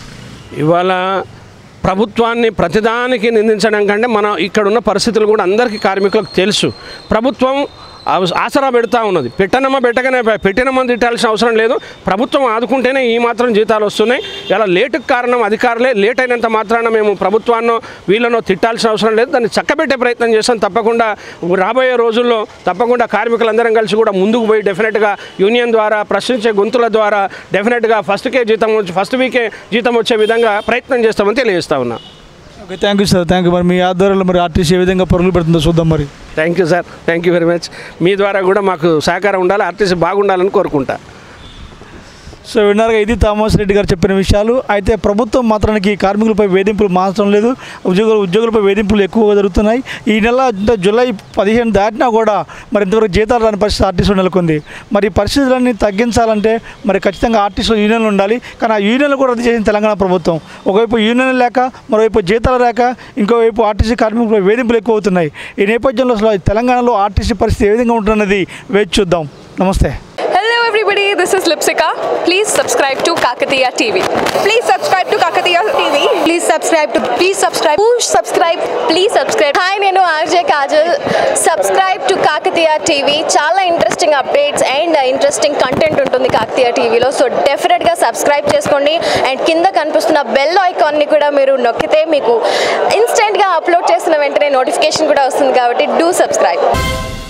ఇవాళ ప్రభుత్వాన్ని ప్రతిదానికి నిందించడం కంటే మన ఇక్కడున్న పరిస్థితులు కూడా అందరికీ కార్మికులకు తెలుసు ప్రభుత్వం ఆ- ఆసరా పెడతా ఉన్నది పెట్టనమ్మ పెట్టగానే పె- పెట్టినమ్మని తిట్టాల్సిన అవసరం లేదు ప్రభుత్వం ఆదుకుంటేనే ఈ మాత్రం జీతాలు వస్తున్నాయి ఇలా లేటుకు కారణం అధికారులే లేట్ అయినంత మాత్రాన మేము ప్రభుత్వాన్నో వీళ్ళనో తిట్టాల్సిన అవసరం లేదు దాన్ని చక్కబెట్టే ప్రయత్నం చేస్తాం తప్పకుండా రాబోయే రోజుల్లో తప్పకుండా కార్మికులందరం కలిసి కూడా ముందుకు పోయి డెఫినెట్గా యూనియన్ ద్వారా ప్రశ్నించే గొంతుల ద్వారా డెఫినెట్గా ఫస్ట్కే జీతం వచ్చి ఫస్ట్ వీకే జీతం వచ్చే విధంగా ప్రయత్నం చేస్తామని తెలియజేస్తా ఉన్నా okay thank you sir thank you మరి మీ ఆధ్వర్యంలో మరి ఆర్టీసీ ఏ విధంగా పరుగులు పెడుతుందో చూద్దాం మరి thank you sir thank you very much మీ ద్వారా కూడా మాకు సహకారం ఉండాలి ఆర్టీసీ బాగుండాలని కోరుకుంటా సో విన్నారుగా ఇది థామస్ రెడ్డి గారు చెప్పిన విషయాలు అయితే ప్రభుత్వం మాత్రానికి కార్మికులపై వేధింపులు మాత్రం లేదు ఉద్యోగులు ఉద్యోగులపై వేధింపులు ఎక్కువగా జరుగుతున్నాయి ఈ నెల అంటే జూలై పదిహేను దాటినా కూడా మరి ఇంతవరకు జీతాలు రాని పరిస్థితి ఆర్టీసీలో నెలకొంది మరి ఈ పరిస్థితులన్నీ తగ్గించాలంటే మరి ఖచ్చితంగా ఆర్టీసీలో యూనియన్లు ఉండాలి కానీ ఆ యూనియన్లు కూడా రద్దు చేసింది తెలంగాణ ప్రభుత్వం ఒకవైపు యూనియన్ లేక మరోవైపు జీతాలు లేక ఇంకోవైపు ఆర్టీసీ కార్మికులపై వేధింపులు ఎక్కువ అవుతున్నాయి ఈ నేపథ్యంలో అసలు తెలంగాణలో ఆర్టీసీ పరిస్థితి ఏ విధంగా ఉంటున్నది వేచి చూద్దాం నమస్తే Hello everybody, this is Lipsika. Please subscribe to Kakatiya TV. Please subscribe to Kakatiya TV. Please subscribe to please subscribe push subscribe please subscribe hi నేను RJ Kajal subscribe to Kakatiya TV చాలా interesting updates and interesting content ఉంటుంది కాకతీయ టీవీలో so డెఫినెట్గా subscribe చేసుకోండి and కింద కనిపిస్తున్న bell ఐకాన్ని కూడా మీరు నొక్కితే మీకు ఇన్స్టెంట్గా అప్లోడ్ చేసిన వెంటనే నోటిఫికేషన్ కూడా వస్తుంది కాబట్టి డూ సబ్స్క్రైబ్